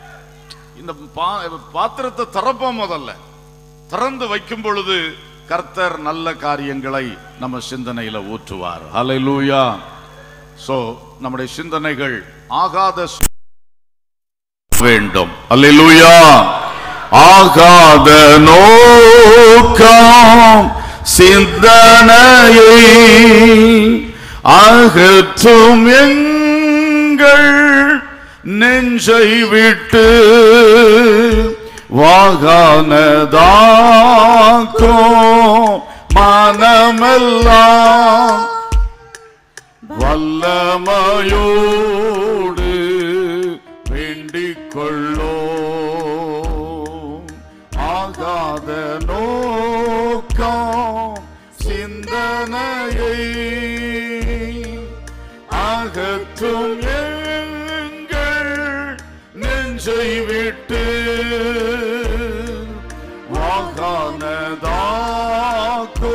இந்த பா- பாத்திரத்தை திறப்போம் முதல்ல திறந்து வைக்கும் பொழுது கர்த்தர் நல்ல காரியங்களை நம்ம சிந்தனையில ஊற்றுவார் ஹalleluya சோ நம்முடைய சிந்தனைகள் ஆகாத சு- வேண்டும் ஹalleluya ஆகாத நோக்கம் சிந்தனையை அகற்றும் எங்கள் நெஞ்சை விட்டு வாகானதாக்கோ மனமெல்லாம் வல்லமையோடு வேண்டிக் கொள்ளோ ஆகாத நோக்கம் சிந்தனையை அகற்றும் எங்கள் நெஞ்சை விட்டு வாகானதாக்கோ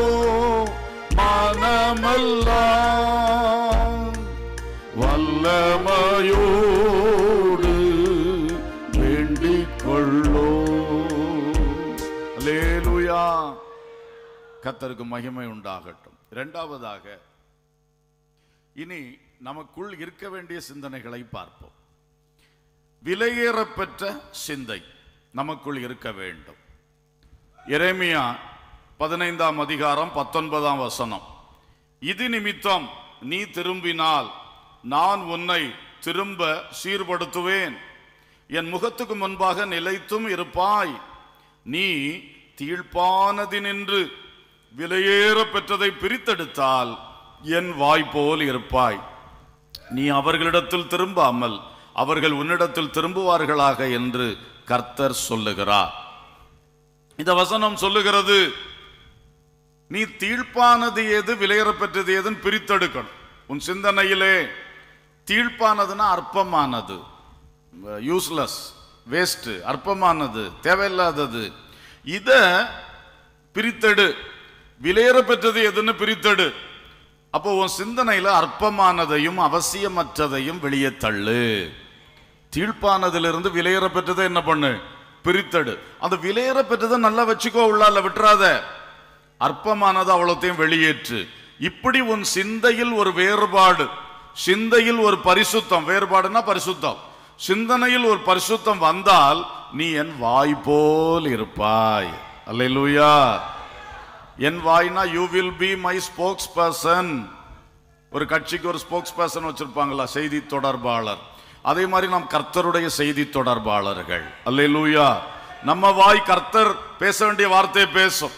மனமெல்லாம் வல்லமையோடு வேண்டிக் கொள்ளோ அல்லேலூயா கத்தருக்கு மகிமை உண்டாகட்டும் இரண்டாவதாக இனி நமக்குள் இருக்க வேண்டிய சிந்தனைகளை பார்ப்போம் விலையேறப்பெற்ற சிந்தை நமக்குள் இருக்க வேண்டும் எரேமியா பதினைந்தாம் அதிகாரம் பத்தொன்பதாம் வசனம் இது நிமித்தம் நீ திரும்பினால் நான் உன்னை திரும்ப சீர்படுத்துவேன் என் முகத்துக்கு முன்பாக நிலைத்தும் இருப்பாய் நீ தீழ்ப்பானதினின்று விலையேற பெற்றதை பிரித்தெடுத்தால் என் வாய் போல் இருப்பாய் நீ அவர்களிடத்தில் திரும்பாமல் அவர்கள் உன்னிடத்தில் திரும்புவார்களாக என்று கர்த்தர் சொல்லுகிறார் இந்த வசனம் சொல்லுகிறது நீ தீழ்ப்பானது எது விலையேற பெற்றது எதுன்னு பிரித்தெடுக்கணும் உன் சிந்தனையிலே தீழ்ப்பானதுன்னா அற்பமானது யூஸ்லெஸ் வேஸ்ட் அற்பமானது தேவையில்லாதது இத பிரித்தெடு விலையேற பெற்றது எதுன்னு பிரித்தெடு அப்போ உன் சிந்தனையில அற்பமானதையும் அவசியமற்றதையும் வெளியே தள்ளு தீழ்ப்பானதிலிருந்து விலையேற பெற்றதை என்ன பண்ணு பிரித்தெடு அந்த விலையேற பெற்றதை நல்லா வச்சுக்கோ உள்ளால விட்டுறாத அற்பமானது அவ்வளோத்தையும் வெளியேற்று இப்படி உன் சிந்தையில் ஒரு வேறுபாடு சிந்தையில் ஒரு பரிசுத்தம் வேறுபாடுனா பரிசுத்தம் சிந்தனையில் ஒரு பரிசுத்தம் வந்தால் நீ என் வாய் போல் இருப்பாய் அல்லேலூயா என் வாய்னா you will be my spokesperson ஒரு கட்சிக்கு ஒரு ஸ்போக்ஸ் பர்சன் வச்சிருப்பாங்களா செய்தி தொடர்பாளர் அதே மாதிரி நாம் கர்த்தருடைய செய்தி தொடர்பாளர்கள் அல்லேலூயா நம்ம வாய் கர்த்தர் பேச வேண்டிய வார்த்தையை பேசும்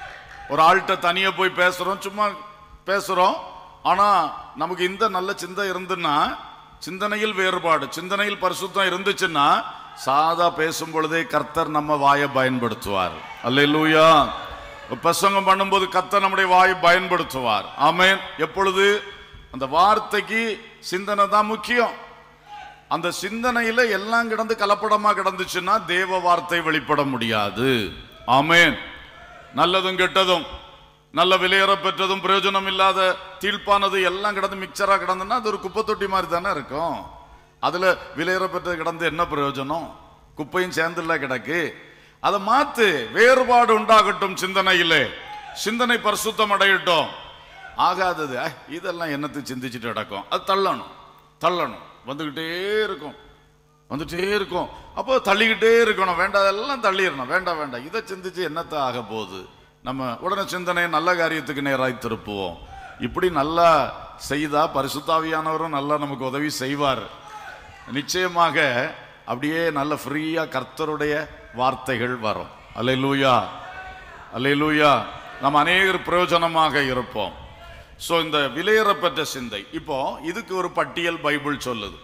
ஒரு ஆள்கிட்ட தனியா போய் பேசுறோம் சும்மா பேசுறோம் ஆனா நமக்கு இந்த நல்ல சிந்தை இருந்துன்னா சிந்தனையில் வேறுபாடு சிந்தனையில் பரிசுத்தம் இருந்துச்சுன்னா சாதா பேசும் பொழுதே கர்த்தர் நம்ம வாயை பயன்படுத்துவார் அல்லேலூயா பிரசங்கம் பண்ணும்போது கர்த்தர் நம்முடைய வாயை பயன்படுத்துவார் ஆமென் எப்பொழுது அந்த வார்த்தைக்கு சிந்தனை தான் முக்கியம் அந்த சிந்தனையில எல்லாம் கிடந்து கலப்படமா கிடந்துச்சுன்னா தேவ வார்த்தை வெளிப்பட முடியாது ஆமென் நல்லதும் கெட்டதும் நல்ல விலையேற பெற்றதும் பிரயோஜனம் இல்லாத தீழ்ப்பானது எல்லாம் கிடந்து மிக்சரா கிடந்துன்னா அது ஒரு குப்பை தொட்டி மாதிரி தானே இருக்கும் அதுல விலையேற பெற்றது கிடந்து என்ன பிரயோஜனம் குப்பையும் சேர்ந்துல கிடக்கு அதை மாத்து வேறுபாடு உண்டாகட்டும் சிந்தனையிலே சிந்தனை பரிசுத்தம் அடையட்டும் ஆகாதது அஹ், இதெல்லாம் என்னத்தை சிந்திச்சுட்டு நடக்கும் அது தள்ளணும் தள்ளணும் வந்துகிட்டே இருக்கும் வந்துட்டே இருக்கும் அப்போ தள்ளிக்கிட்டே இருக்கணும் வேண்டாதெல்லாம் தள்ளிடணும் வேண்டாம் வேண்டாம் இதை சிந்திச்சு என்னத்த ஆக போகுது நம்ம உடனே சிந்தனையை நல்ல காரியத்துக்கு நேராய் திருப்புவோம் இப்படி நல்லா செய்தா பரிசுத்தாவியானவரும் நல்லா நமக்கு உதவி செய்வார் நிச்சயமாக அப்படியே நல்ல ஃப்ரீயா கர்த்தருடைய வார்த்தைகள் வரும் அல்லேலூயா அல்லேலூயா நம்ம அநேகர் பிரயோஜனமாக இருப்போம் ஸோ இந்த விலையேறப்பெற்ற சிந்தை இப்போ இதுக்கு ஒரு பட்டியல் பைபிள் சொல்லுது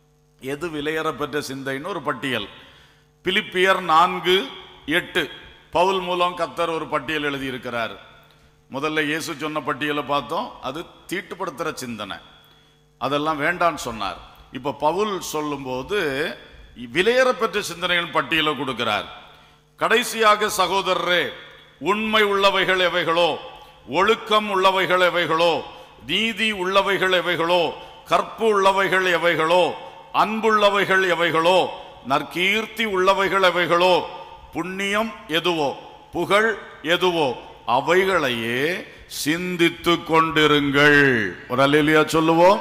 எது விலையேறப்பெற்ற சிந்தைன்னு ஒரு பட்டியல் பிலிப்பியர் நான்கு எட்டு பவுல் மூலம் கத்தர் ஒரு பட்டியல் எழுதி இருக்கிறார் முதல்ல இயேசு சொன்ன பட்டியலை பார்த்தோம் அது தீட்டுப்படுத்துகிற சிந்தனை அதெல்லாம் வேண்டான்னு சொன்னார் இப்போ பவுல் சொல்லும்போது விலையேறப்பெற்ற சிந்தனைகள் பட்டியலை கொடுக்கிறார் கடைசியாக சகோதரரே உண்மை உள்ளவைகள் எவைகளோ ஒழுக்கம் உள்ளவைகள் எவைகளோ நீதி உள்ளவைகள் எவைகளோ கற்பு உள்ளவைகள் எவைகளோ அன்புள்ளவைகள் எவைகளோ நற்கீர்த்தி உள்ளவைகள் எவைகளோ புண்ணியம் எதுவோ புகழ் எதுவோ அவைகளையே சிந்தித்து கொண்டிருங்கள் ஒரு அல்லேலியா சொல்லுவோம்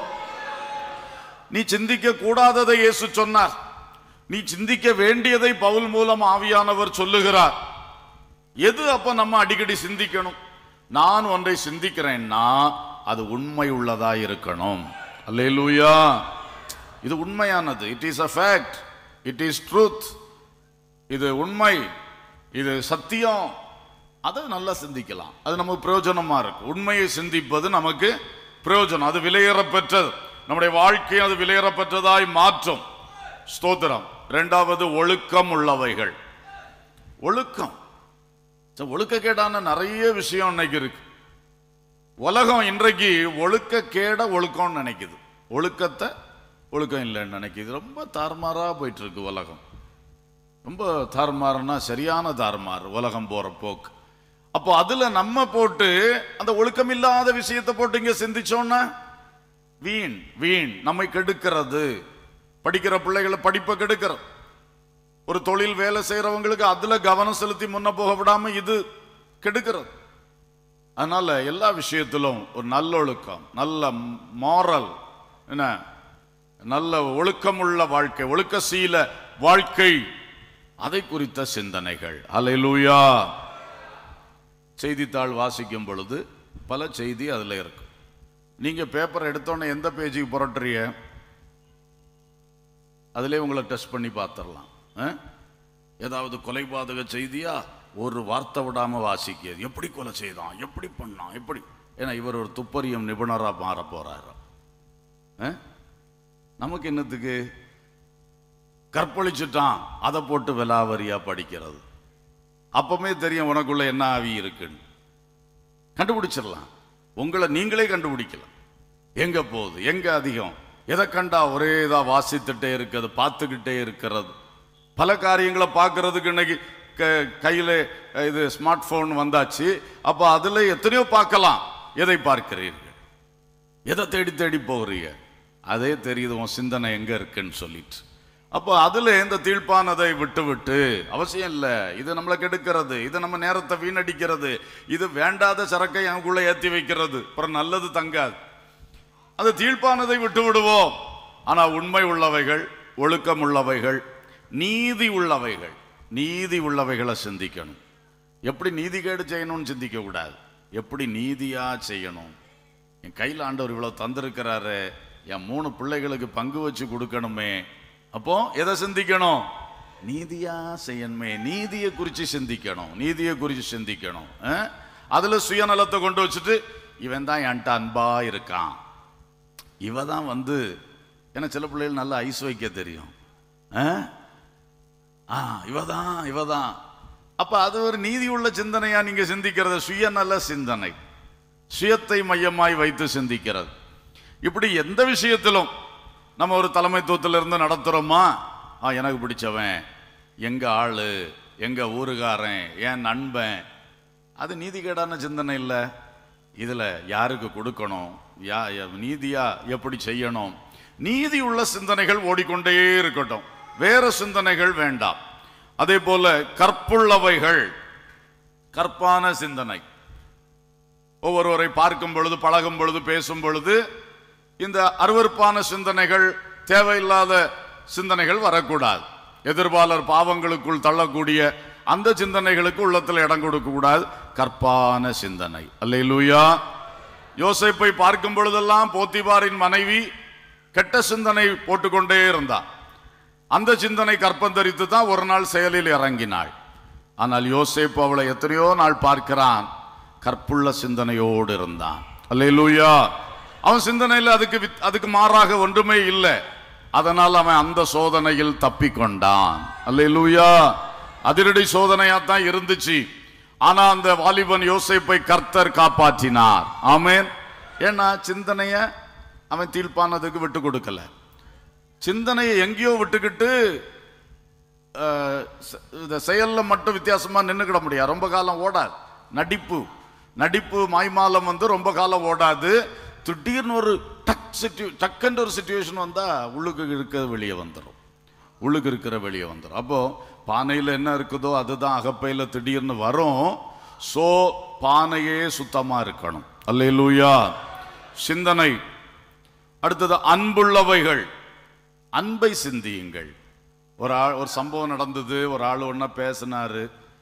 நீ சிந்திக்க கூடாததை இயேசு சொன்னார் நீ சிந்திக்க வேண்டியதை பவுல் மூலம் ஆவியானவர் சொல்லுகிறார் எது அப்ப நம்ம அடிக்கடி சிந்திக்கணும் நான் ஒன்றை சிந்திக்கிறேன்னா அது உண்மை உள்ளதா இருக்கணும் அல்லேலூயா இது உண்மையானது it is a fact it is truth இது உண்மை இது சத்தியம் அதை நல்லா சிந்திக்கலாம் அது நமக்கு பிரயோஜனமா இருக்கு உண்மையை சிந்திப்பது நமக்கு பிரயோஜனம் அது விலையேறப்பெற்றது நம்முடைய வாழ்க்கையை அது விலையேறப்பெற்றதாய் மாற்றும் ஸ்தோத்திரம் இரண்டாவது ஒழுக்கம் உள்ளவைகள் ஒழுக்கம் சரி, ஒழுக்கக்கேடான நிறைய விஷயம் இன்னைக்கு இருக்கு உலகம் இன்றைக்கு ஒழுக்கக்கேட ஒழுக்கம்னு நினைக்குது ஒழுக்கத்தை ஒழுக்கம் இல்லைன்னு நினைக்குது ரொம்ப தாறுமாறா போயிட்டு இருக்கு உலகம் ரொம்ப தாறுமாறுனா சரியான தாறுமாறு உலகம் போற போக்கு அப்போ அதுல நம்ம போட்டு அந்த ஒழுக்கம் இல்லாத விஷயத்தை போட்டு இங்க சிந்திச்சோன்னா வீண் வீண் நம்மை கெடுக்கிறது படிக்கிற பிள்ளைகளை படிப்பை கெடுக்கிறது ஒரு தொழில் வேலை செய்யறவங்களுக்கு அதுல கவனம் செலுத்தி முன்ன போக விடாம இது கெடுக்கிறது அதனால எல்லா விஷயத்திலும் ஒரு நல்லொழுக்கம் நல்ல மாரல் என்ன நல்ல ஒழுக்கமுள்ள வாழ்க்கை ஒழுக்கசீல வாழ்க்கை அதை குறித்த சிந்தனைகள் அல்லேலூயா செய்தித்தாள் வாசிக்கும் பொழுது பல செய்தி அதுல இருக்கு நீங்க பேப்பர் எடுத்தோன்னே எந்த பேஜுக்கு புரட்டுறீங்க அதிலே உங்களை டெஸ்ட் பண்ணி பார்த்துடலாம் ஆ? ஏதாவது கொலைபாதக செய்தியா ஒரு வார்த்தை விடாம வாசிக்கிறது எப்படி கொலை செய்தான் எப்படி பண்ணான் எப்படி ஏன்னா இவர் ஒரு துப்பறியும் நிபுணரா மாற போறாரு ஆ? நமக்கு என்னத்துக்கு கற்பழிச்சுட்டான் அதை போட்டு விலாவரியா படிக்கிறது அப்பமே தெரியும் உனக்குள்ள என்ன ஆவி இருக்குன்னு கண்டுபிடிச்சிடலாம் உங்களை நீங்களே கண்டுபிடிக்கலாம் எங்க போகுது எங்க அதிகம் எதை கண்டா ஒரே இதா வாசித்துட்டே இருக்கிறது பார்த்துக்கிட்டே இருக்கிறது பல காரியங்களை பார்க்கறதுக்கு இன்னைக்கு க- கையில அஹ், இது ஸ்மார்ட் போன் வந்தாச்சு அப்போ அதுல எத்தனையோ பார்க்கலாம் எதை பார்க்கிறீர்கள் எதை தேடி தேடி போகிறீங்க அதே தெரியுது உன் சிந்தனை எங்க இருக்குன்னு சொல்லிட்டு அப்போ அதுல இந்த தீழ்ப்பானதை விட்டு விட்டு அவசியம் இல்லை இது நம்மளை கெடுக்கிறது இது நம்ம நேரத்தை வீணடிக்கிறது இது வேண்டாத சரக்கை எனக்குள்ள ஏத்தி வைக்கிறது அப்புறம் நல்லது தங்காது அது தீழ்ப்பானதை விட்டு விடுவோம் ஆனா உண்மை உள்ளவைகள் ஒழுக்கம் உள்ளவைகள் நீதி உள்ளவைகள் நீதி உள்ளவைகளை சிந்திக்கணும் எப்படி நீதிகேடு செய்யணும்னு சிந்திக்க கூடாது எப்படி நீதியா செய்யணும் என் கையில் ஆண்டவர் இவ்வளவு தந்திருக்கிறாரு என் மூணு பிள்ளைகளுக்கு பங்கு வச்சு கொடுக்கணுமே அப்போ எதை சிந்திக்கணும் நீதியா செய்யணுமே நீதியை குறித்து சிந்திக்கணும் நீதியை குறித்து சிந்திக்கணும் ஆ? அதுல சுயநலத்தை கொண்டு வச்சுட்டு இவன் தான் என்கிட்ட அன்பா இருக்கான் இவ தான் வந்து ஏன்னா சில பிள்ளைகள் நல்லா ஐஸ் வைக்க தெரியும் ஆ? ஆ இவ தான் இவ தான் அப்ப அது ஒரு நீதி உள்ள சிந்தனையா நீங்க சிந்திக்கிறது சுயநல சிந்தனை சுயத்தை மையமாய் வைத்து சிந்திக்கிறது இப்படி எந்த விஷயத்திலும் நம்ம ஒரு தலைமைத்துவத்திலிருந்து நடத்துறோமா ஆ எனக்கு பிடிச்சவன் எங்க ஆளு எங்க ஊருகாரன் என் நண்பன் அது நீதிகேடான சிந்தனை இல்லை இதுல யாருக்கு கொடுக்கணும் யா ய- நீதியா எப்படி செய்யணும் நீதி உள்ள சிந்தனைகள் ஓடிக்கொண்டே இருக்கட்டும் வேற சிந்தனைகள் வேண்டாம் அதே போல கற்புள்ளவைகள் கற்பான சிந்தனை ஒவ்வொருவரை பார்க்கும் பொழுது பழகும் பொழுது பேசும் பொழுது இந்த அருவருப்பான சிந்தனைகள் தேவையில்லாத சிந்தனைகள் வரக்கூடாது எதிர்பாலர் பாவங்களுக்குள் தள்ளக்கூடிய அந்த சிந்தனைகளுக்கு உள்ளத்தில் இடம் கொடுக்க கூடாது கற்பான சிந்தனை அல்லேலூயா யோசேப்பை பார்க்கும் பொழுதெல்லாம் போத்திபாரின் மனைவி கெட்ட சிந்தனை போட்டுக்கொண்டே இருந்தார் அந்த சிந்தனை கற்பந்தரித்து தான் ஒரு நாள் செயலில் இறங்கினாள் ஆனால் யோசேப்பு அவளை எத்தனையோ நாள் பார்க்கிறான் கற்புள்ள சிந்தனையோடு இருந்தான் அல்லேலூயா அவன் சிந்தனையில் அதுக்கு வித்- அதுக்கு மாறாக ஒன்றுமே இல்லை அதனால் அவன் அந்த சோதனையில் தப்பிக்கொண்டான் அல்லேலூயா அதிரடி சோதனையா தான் இருந்துச்சு ஆனா அந்த வாலிபன் யோசேப்பை கர்த்தர் காப்பாற்றினார் ஆமென் ஏன்னா சிந்தனைய அவன் தீர்ப்பானதுக்கு விட்டு கொடுக்கல சிந்தனையை எங்கேயோ விட்டுக்கிட்டு அஹ், செ- இந்த செயல்ல மட்டும் வித்தியாசமா நின்றுக்கிட முடியாது ரொம்ப காலம் ஓடாது நடிப்பு நடிப்பு மாய்மாலம் வந்து ரொம்ப காலம் ஓடாது திடீர்னு ஒரு டக் சிட்டு டக்குன்ற ஒரு சுச்சுவேஷன் வந்தா உள்ளுக்கு இருக்கிறது வெளியே வந்துடும் உள்ளுக்கு இருக்கிற வெளியே வந்துடும் அப்போ பானையில் என்ன இருக்குதோ அதுதான் அகப்பையில் திடீர்னு வரும் சோ பானையே சுத்தமா இருக்கணும் அல்லேலூயா சிந்தனை அடுத்தது அன்புள்ளவைகள் அன்பை சிந்தியுங்கள் ஒரு ஆள் ஒரு சம்பவம் நடந்தது ஒரு ஆள் ஒன்றா பேசினாரு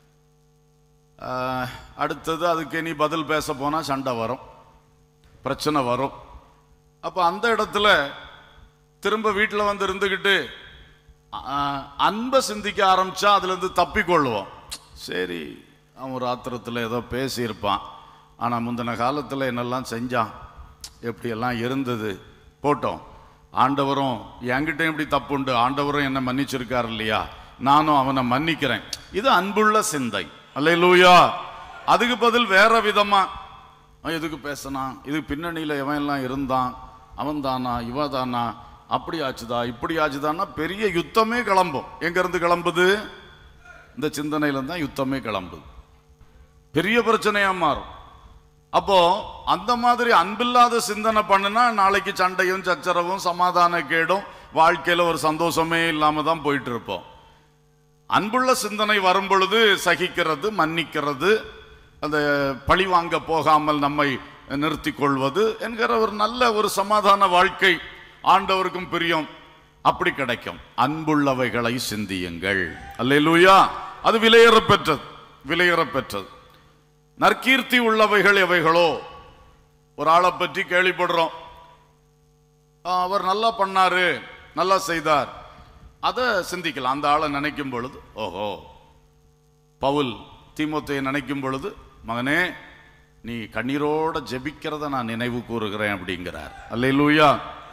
ஆஹ், அடுத்தது அதுக்கு நீ பதில் பேச போனா சண்டை வரும் பிரச்சனை வரும் அப்போ அந்த இடத்துல திரும்ப வீட்டில் வந்து இருந்துக்கிட்டு ஆஹ், அன்பை சிந்திக்க ஆரம்பிச்சா அதுலேருந்து தப்பிக்கொள்வோம் சரி அவன் ஒரு ஆத்திரத்தில் ஏதோ பேசியிருப்பான் ஆனால் முந்தின காலத்தில் என்னெல்லாம் செஞ்சான் எப்படியெல்லாம் இருந்தது போட்டோம் ஆண்டவரும் என்கிட்ட இப்படி தப்புண்டு ஆண்டவரும் என்னை மன்னிச்சிருக்கார் இல்லையா நானும் அவனை மன்னிக்கிறேன் இது அன்புள்ள சிந்தை அல்லேலூயா அதுக்கு பதில் வேற விதமா அவன் எதுக்கு பேசினான் இதுக்கு பின்னணியில் எவன் எல்லாம் இருந்தான் அவன் தானா இவ தானா அப்படி ஆச்சுதா இப்படி ஆச்சுதான்னா பெரிய யுத்தமே கிளம்பும் எங்க இருந்து கிளம்புது இந்த சிந்தனையில தான் யுத்தமே கிளம்புது பெரிய பிரச்சனையா மாறும் அப்போ அந்த மாதிரி அன்பில்லாத சிந்தனை பண்ணுனா நாளைக்கு சண்டையும் சச்சரவும் சமாதான கேடும் வாழ்க்கையில ஒரு சந்தோஷமே இல்லாம தான் போயிட்டு இருப்போம் அன்புள்ள சிந்தனை வரும் பொழுது சகிக்கிறது மன்னிக்கிறது அந்த பழி வாங்க போகாமல் நம்மை நிறுத்திக் கொள்வது என்கிற ஒரு நல்ல ஒரு சமாதான வாழ்க்கை ஆண்டவருக்கும் பிரியம் அப்படி கிடைக்கும் அன்புள்ளவைகளை சிந்தியுங்கள் அல்லேலூயா அது விலையேற பெற்றது விலையேற பெற்றது நற்கீர்த்தி உள்ளவைகள் எவைகளோ ஒரு ஆளை பற்றி கேள்விப்படுறோம் ஆ, அவர் நல்லா பண்ணாரு நல்லா செய்தார் அதை சிந்திக்கலாம் அந்த ஆளை நினைக்கும் பொழுது ஓஹோ பவுல் தீமோத்தேயை நினைக்கும் பொழுது மகனே நீ கண்ணீரோட ஜெபிக்கிறத நான் நினைவு கூறுகிறேன் அப்படிங்கிறார் அல்லேலூயா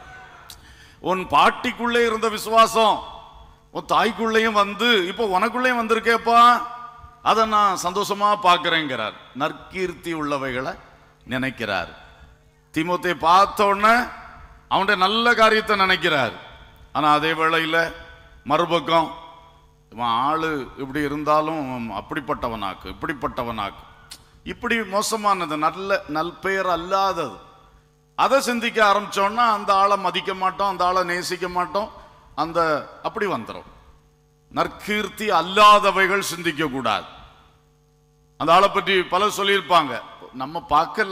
உன் பாட்டிக்குள்ளே இருந்த விசுவாசம் உன் தாய்க்குள்ளேயும் வந்து இப்போ உனக்குள்ளேயும் வந்திருக்கேப்பா அதை நான் சந்தோஷமா பார்க்கிறேங்கிறார் நற்கீர்த்தி உள்ளவைகளை நினைக்கிறார் தீமோத்தை பார்த்த உடனே அவனுடைய நல்ல காரியத்தை நினைக்கிறார் ஆனா அதே வேளையில மறுபக்கம் இவன் ஆளு இப்படி இருந்தாலும் அவன் அப்படிப்பட்டவனாக்கு இப்படிப்பட்டவனாக்கு இப்படி மோசமானது நல்ல நல்பெயர் அல்லாதது அதை சிந்திக்க ஆரம்பிச்சோன்னா அந்த ஆளை மதிக்க மாட்டோம் அந்த ஆளை நேசிக்க மாட்டோம் அந்த அப்படி வந்துடும் நற்கீர்த்தி அல்லாதவைகள் சிந்திக்க கூடாது அந்த ஆளை பற்றி பலர் சொல்லியிருப்பாங்க நம்ம பார்க்கல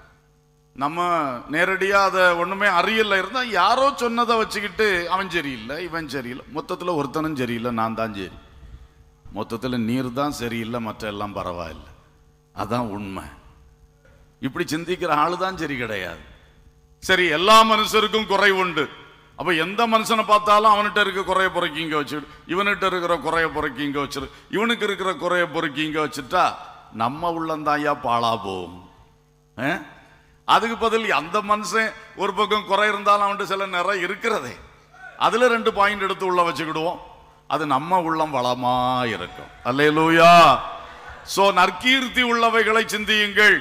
நம்ம நேரடியா அதை ஒண்ணுமே அறியல இருந்தா யாரோ சொன்னதை வச்சுக்கிட்டு அவன் சரியில்லை இவன் சரியில்லை மொத்தத்துல ஒருத்தனும் சரியில்லை நான் தான் சரி மொத்தத்துல நீர் தான் சரியில்லை மற்ற எல்லாம் பரவாயில்லை அதான் உண்மை இப்படி சிந்திக்கிற ஆளு தான் சரி கிடையாது சரி எல்லா மனுஷருக்கும் குறை உண்டு அப்ப எந்த மனுஷனை பார்த்தாலும் அவன்கிட்ட இருக்க குறைய பொறுக்கி இங்க வச்சுடு இவன்கிட்ட இருக்கிற குறைய பொறுக்கி இங்க வச்சிரு இவனுக்கு இருக்கிற குறைய பொறுக்கி இங்க வச்சுட்டா நம்ம உள்ளந்தாயா பாழா போகும் ஆ? அதுக்கு பதில் அந்த மனுஷன் ஒரு பக்கம் குறை இருந்தாலும் அவன்கிட்ட சில நிறை இருக்கிறதே அதுல ரெண்டு பாயிண்ட் எடுத்து உள்ள வச்சுக்கிடுவோம் அது நம்ம உள்ளம் வளமா இருக்கும் அல்லேலூயா சோ நற்கீர்த்தி உள்ளவைகளை சிந்தியுங்கள்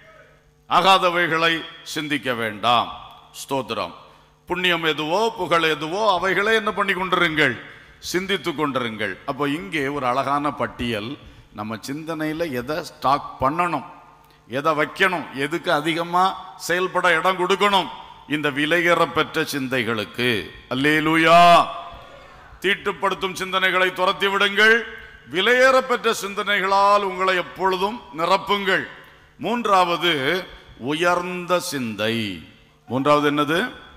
ஆகாதவைகளை சிந்திக்க வேண்டாம் ஸ்தோத்திரம் புண்ணியம் எதுவோ புகழ் எதுவோ அவைகளை என்ன பண்ணி கொண்டிருங்கள் சிந்தித்து கொண்டிருங்கள் அப்போ இங்கே ஒரு அழகான பட்டியல் நம்ம சிந்தனையில் எதை ஸ்டாக் பண்ணணும் எதை வைக்கணும் எதுக்கு அதிகமாக செயல்பட இடம் கொடுக்கணும் இந்த விலையேற பெற்ற சிந்தைகளுக்கு அல்லேலூயா தீட்டுப்படுத்தும் சிந்தனைகளை துரத்தி விடுங்கள் விலையேற பெற்ற சிந்தனைகளால் உங்களை எப்பொழுதும் நிரப்புங்கள் மூன்றாவது உயர்ந்த சிந்தை மூன்றாவது என்னது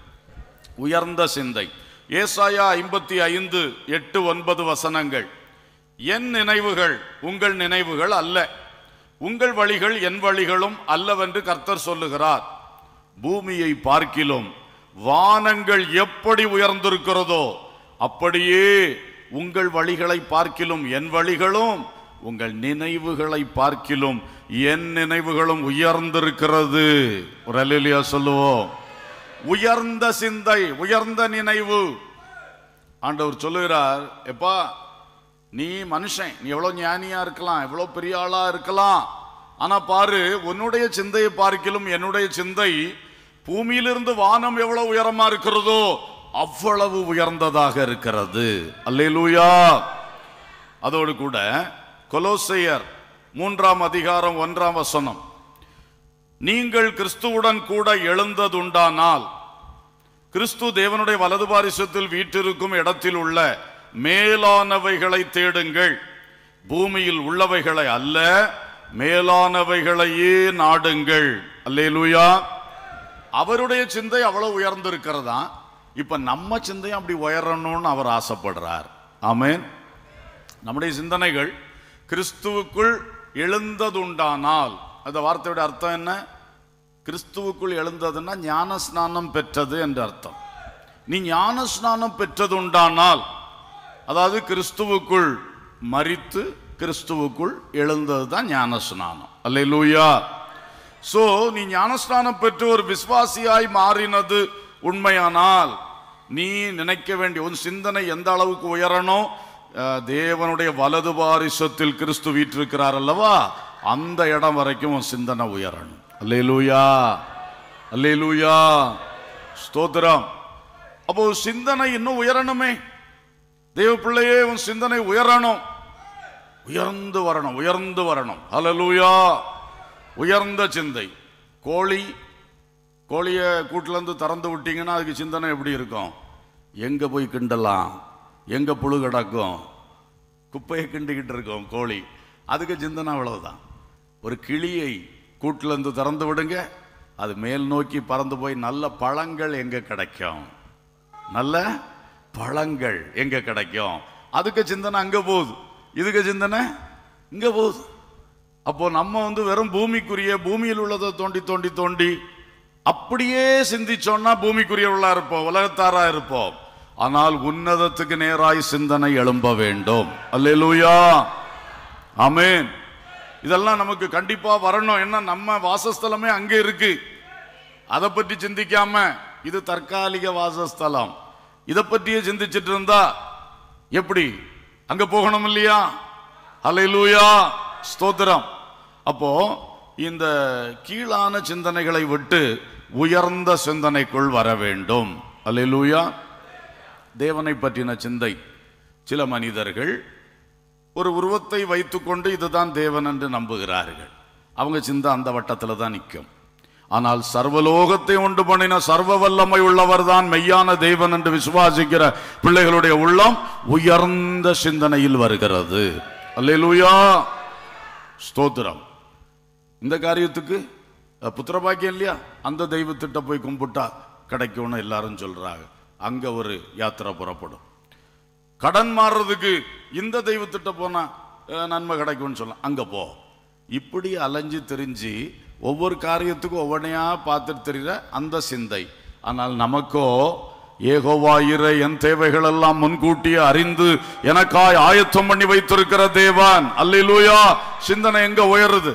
உயர்ந்த சிந்தை ஏசாயா ஐம்பத்தி ஐந்து எட்டு ஒன்பது வசனங்கள் என் நினைவுகள் உங்கள் நினைவுகள் அல்ல உங்கள் வழிகள் என் வழிகளும் அல்லவென்று கர்த்தர் சொல்லுகிறார் பூமியை பார்க்கிலும் வானங்கள் எப்படி உயர்ந்திருக்கிறதோ அப்படியே உங்கள் வழிகளை பார்க்கிலும் என் வழிகளும் உங்கள் நினைவுகளை பார்க்கிலும் என் நினைவுகளும் உயர்ந்திருக்கிறது ஒரு அல்லா சொல்லுவோம் உயர்ந்த சிந்தை உயர்ந்த நினைவு ஆண்டவர் சொல்லுகிறார் எப்பா நீ மனுஷன் நீ எவ்வளவு ஞானியா இருக்கலாம் எவ்வளவு பெரிய ஆளா இருக்கலாம் ஆனா பாரு உன்னுடைய சிந்தையை பார்க்கிலும் என்னுடைய சிந்தை பூமியிலிருந்து வானம் எவ்வளவு உயரமா இருக்கிறதோ அவ்வளவு உயர்ந்ததாக இருக்கிறது அல்லேலூயா அதோடு கூட கொலோசையர் மூன்றாம் அதிகாரம் ஒன்றாம் வசனம் நீங்கள் கிறிஸ்துவுடன் கூட எழுந்ததுண்டானால் கிறிஸ்து தேவனுடைய வலது பாரிசத்தில் வீற்றிருக்கும் இடத்தில் உள்ள மேலானவைகளை தேடுங்கள் பூமியில் உள்ளவைகளை அல்ல மேலானவைகளையே நாடுங்கள் அல்லேலூயா அவருடைய சிந்தை அவ்வளவு உயர்ந்திருக்கிறதா இப்ப நம்ம சிந்தையும் அப்படி உயரணும்னு அவர் ஆசைப்படுறார் ஆமென் நம்முடைய சிந்தனைகள் கிறிஸ்துவுக்குள் எழுந்ததுண்டானால் அந்த வார்த்தையோட அர்த்தம் என்ன கிறிஸ்துவுக்குள் எழுந்ததுன்னா ஞான ஸ்நானம் பெற்றது என்ற அர்த்தம் நீ ஞான ஸ்நானம் பெற்றதுண்டானால் அதாவது கிறிஸ்துவுக்குள் மரித்து கிறிஸ்துவுக்குள் எழுந்தது தான் ஞான ஸ்நானம் அல்லேலூயா சோ நீ ஞானஸ்நானம் பெற்று ஒரு விசுவாசியாய் மாறினது உண்மையானால் நீ நினைக்க வேண்டிய உன் சிந்தனை எந்த அளவுக்கு உயரணும் அஹ், தேவனுடைய வலது பாரிசத்தில் கிறிஸ்து வீற்றிருக்கிறார் அல்லவா அந்த இடம் வரைக்கும் உன் சிந்தனை உயரணும் அல்லேலூயா அல்லேலூயா ஸ்தோத்திரம் அப்போ உன் சிந்தனை இன்னும் உயரணுமே தேவ பிள்ளையே உன் சிந்தனை உயரணும் உயர்ந்து வரணும் உயர்ந்து வரணும் ஹalleluya உயர்ந்த சிந்தை கோழி கோழியை கூட்டிலேருந்து திறந்து விட்டீங்கன்னா அதுக்கு சிந்தனை எப்படி இருக்கும் எங்கே போய் கிண்டலாம் எங்கே புழு கிடக்கும் குப்பையை கிண்டிக்கிட்டு இருக்கும் கோழி அதுக்கு சிந்தனை அவ்வளவுதான் ஒரு கிளியை கூட்டிலேருந்து திறந்து விடுங்க அது மேல் நோக்கி பறந்து போய் நல்ல பழங்கள் எங்கே கிடைக்கும் நல்ல பழங்கள் எங்க கிடைக்கும் அதுக்கு சிந்தனை அங்க போகுது இதுக்கு சிந்தனை இங்க போகுது அப்போ நம்ம வந்து வெறும் பூமிக்குரிய பூமியில் உள்ளதை தோண்டி தோண்டி தோண்டி அப்படியே சிந்திச்சோம்னா பூமிக்குரியவர்களா இருப்போம் உலகத்தாரா இருப்போம் ஆனால் உன்னதத்துக்கு நேராய் சிந்தனை எழும்ப வேண்டும் அல்லேலூயா ஆமென் இதெல்லாம் நமக்கு கண்டிப்பா வரணும் ஏன்னா நம்ம வாசஸ்தலமே அங்க இருக்கு அதை பற்றி சிந்திக்காம இது தற்காலிக வாசஸ்தலம் இதை பற்றியே சிந்திச்சிட்டு இருந்தா எப்படி அங்க போகணும் இல்லையா ஹalleluya ஸ்தோத்திரம் அப்போ இந்த கீழான சிந்தனைகளை விட்டு உயர்ந்த சிந்தனைக்குள் வர வேண்டும் ஹalleluya தேவனை பற்றின சிந்தை சில மனிதர்கள் ஒரு உருவத்தை வைத்துக்கொண்டு இதுதான் தேவன் என்று நம்புகிறார்கள் அவங்க சிந்தை அந்த வட்டத்தில் தான் நிற்கும் ஆனால் சர்வலோகத்தை உண்டு பண்ணின சர்வ வல்லமை உள்ளவர் தான் மெய்யான தேவன் என்று விசுவாசிக்கிற பிள்ளைகளுடைய உள்ளம் உயர்ந்த சிந்தனையில் வருகிறது அல்லேலூயா ஸ்தோத்திரம் இந்த காரியத்துக்கு அஹ், புத்திரபாக்கியம் இல்லையா அந்த தெய்வத்திட்ட போய் கும்பிட்டா கிடைக்கும்னு எல்லாரும் சொல்றாங்க அங்க ஒரு யாத்திரை புறப்படும் கடன் மாறுறதுக்கு இந்த தெய்வத்திட்ட போனா அஹ், நன்மை கிடைக்கும்னு சொல்லலாம் அங்க போ இப்படி அலைஞ்சு திரிஞ்சு ஒவ்வொரு காரியத்துக்கும் ஒவ்வொன்றையா பார்த்துட்டு தெரிகிற அந்த சிந்தை ஆனால் நமக்கோ ஏகோவாயிர என் தேவைகள் எல்லாம் முன்கூட்டியே அறிந்து எனக்காய் ஆயத்தம் பண்ணி வைத்திருக்கிற தேவன் அல்லேலூயா சிந்தனை எங்க உயருது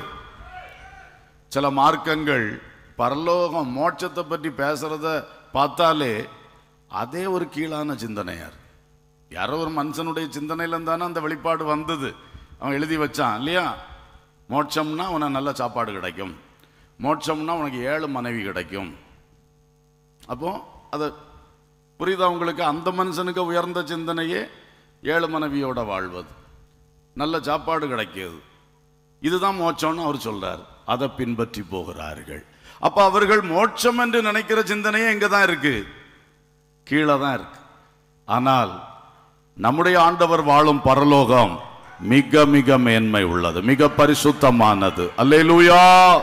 சில மார்க்கங்கள் பரலோகம் மோட்சத்தை பற்றி பேசுறத பார்த்தாலே அதே ஒரு கீழான சிந்தனையார் யாரோ ஒரு மனுஷனுடைய சிந்தனையில தானே அந்த வெளிப்பாடு வந்தது அவன் எழுதி வச்சான் இல்லையா மோட்சம்னா உனக்கு நல்ல சாப்பாடு கிடைக்கும் மோட்சம்னா உனக்கு ஏழு மனைவி கிடைக்கும் அப்போ அது புரியுதா உங்களுக்கு அந்த மனுஷனுக்கு உயர்ந்த சிந்தனையே ஏழு மனைவியோட வாழ்வது நல்ல சாப்பாடு கிடைக்கிது இதுதான் மோட்சம்னு அவர் சொல்றார் அதை பின்பற்றி போகிறார்கள் அப்ப அவர்கள் மோட்சம் என்று நினைக்கிற சிந்தனையே எங்க தான் இருக்கு கீழே தான் இருக்கு ஆனால் நம்முடைய ஆண்டவர் வாழும் பரலோகம் மிக மிக மேன்மை உள்ளது மிக பரிசுத்தமானது அல்லேலூயா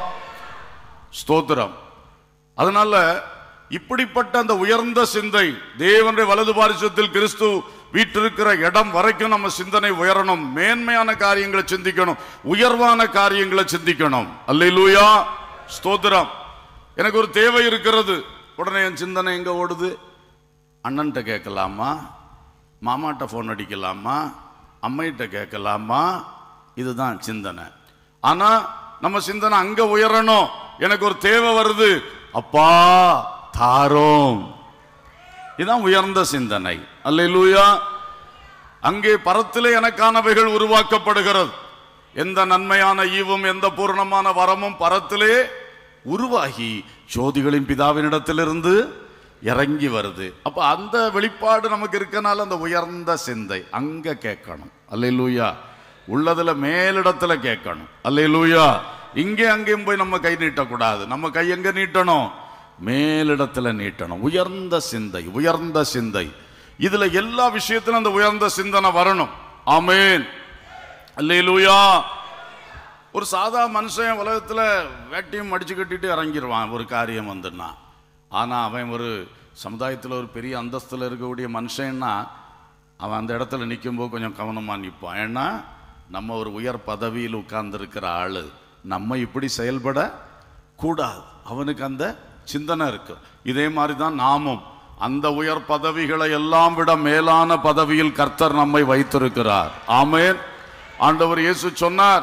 ஸ்தோத்திரம் அதனால இப்படிப்பட்ட அந்த உயர்ந்த சிந்தை தேவனுடைய வலது பாரிசத்தில் கிறிஸ்து வீட்டிருக்கிற இடம் வரைக்கும் நம்ம சிந்தனை உயரணும் மேன்மையான காரியங்களை சிந்திக்கணும் உயர்வான காரியங்களை சிந்திக்கணும் அல்லேலூயா ஸ்தோத்திரம் எனக்கு ஒரு தேவை இருக்கிறது உடனே என் சிந்தனை எங்க ஓடுது அண்ணன்ட்ட கேட்கலாமா மாமாட்ட ஃபோன் அடிக்கலாமா அம்மைகிட்ட கேட்கலாமா இதுதான் சிந்தனை ஆனா நம்ம சிந்தனை அங்க உயரணும் எனக்கு ஒரு தேவை வருது அப்பா தாரோம் இதுதான் உயர்ந்த சிந்தனை அல்லேலூயா அங்கே பரத்திலே எனக்கானவைகள் உருவாக்கப்படுகிறது எந்த நன்மையான ஈவும் எந்த பூர்ணமான வரமும் பரத்திலே உருவாகி ஜோதிகளின் பிதாவினிடத்திலிருந்து இறங்கி வருது அப்ப அந்த வெளிப்பாடு நமக்கு இருக்கனால அந்த உயர்ந்த சிந்தை அங்க கேட்கணும் அல்லேலூயா உள்ளதுல மேலிடத்துல கேட்கணும் அல்லேலூயா இங்கே அங்கேயும் போய் நம்ம கை நீட்டக்கூடாது நம்ம கை எங்க நீட்டணும் மேலிடத்துல நீட்டணும் உயர்ந்த சிந்தை உயர்ந்த சிந்தை இதுல எல்லா விஷயத்திலும் அந்த உயர்ந்த சிந்தனை வரணும் ஆமேன் அல்லேலூயா ஒரு சாதா மனுஷன் உலகத்துல வேட்டியும் மடிச்சு கட்டிட்டு இறங்கிடுவான் ஒரு காரியம் வந்துன்னா ஆனா அவன் ஒரு சமுதாயத்துல ஒரு பெரிய அந்தஸ்துல இருக்கக்கூடிய மனுஷன்னா அவன் அந்த இடத்துல நிக்கும்போது கொஞ்சம் கவனமா நிற்பான் ஏன்னா நம்ம ஒரு உயர் பதவியில் உட்கார்ந்திருக்கிற ஆளு நம்ம இப்படி செயல்பட கூடாது அவனுக்கு அந்த சிந்தனை இருக்கு இதே மாதிரி தான் நாமும் அந்த உயர் பதவிகளை எல்லாம் விட மேலான பதவியில் கர்த்தர் நம்மை வைத்திருக்கிறார் ஆமென் ஆண்டவர் இயேசு சொன்னார்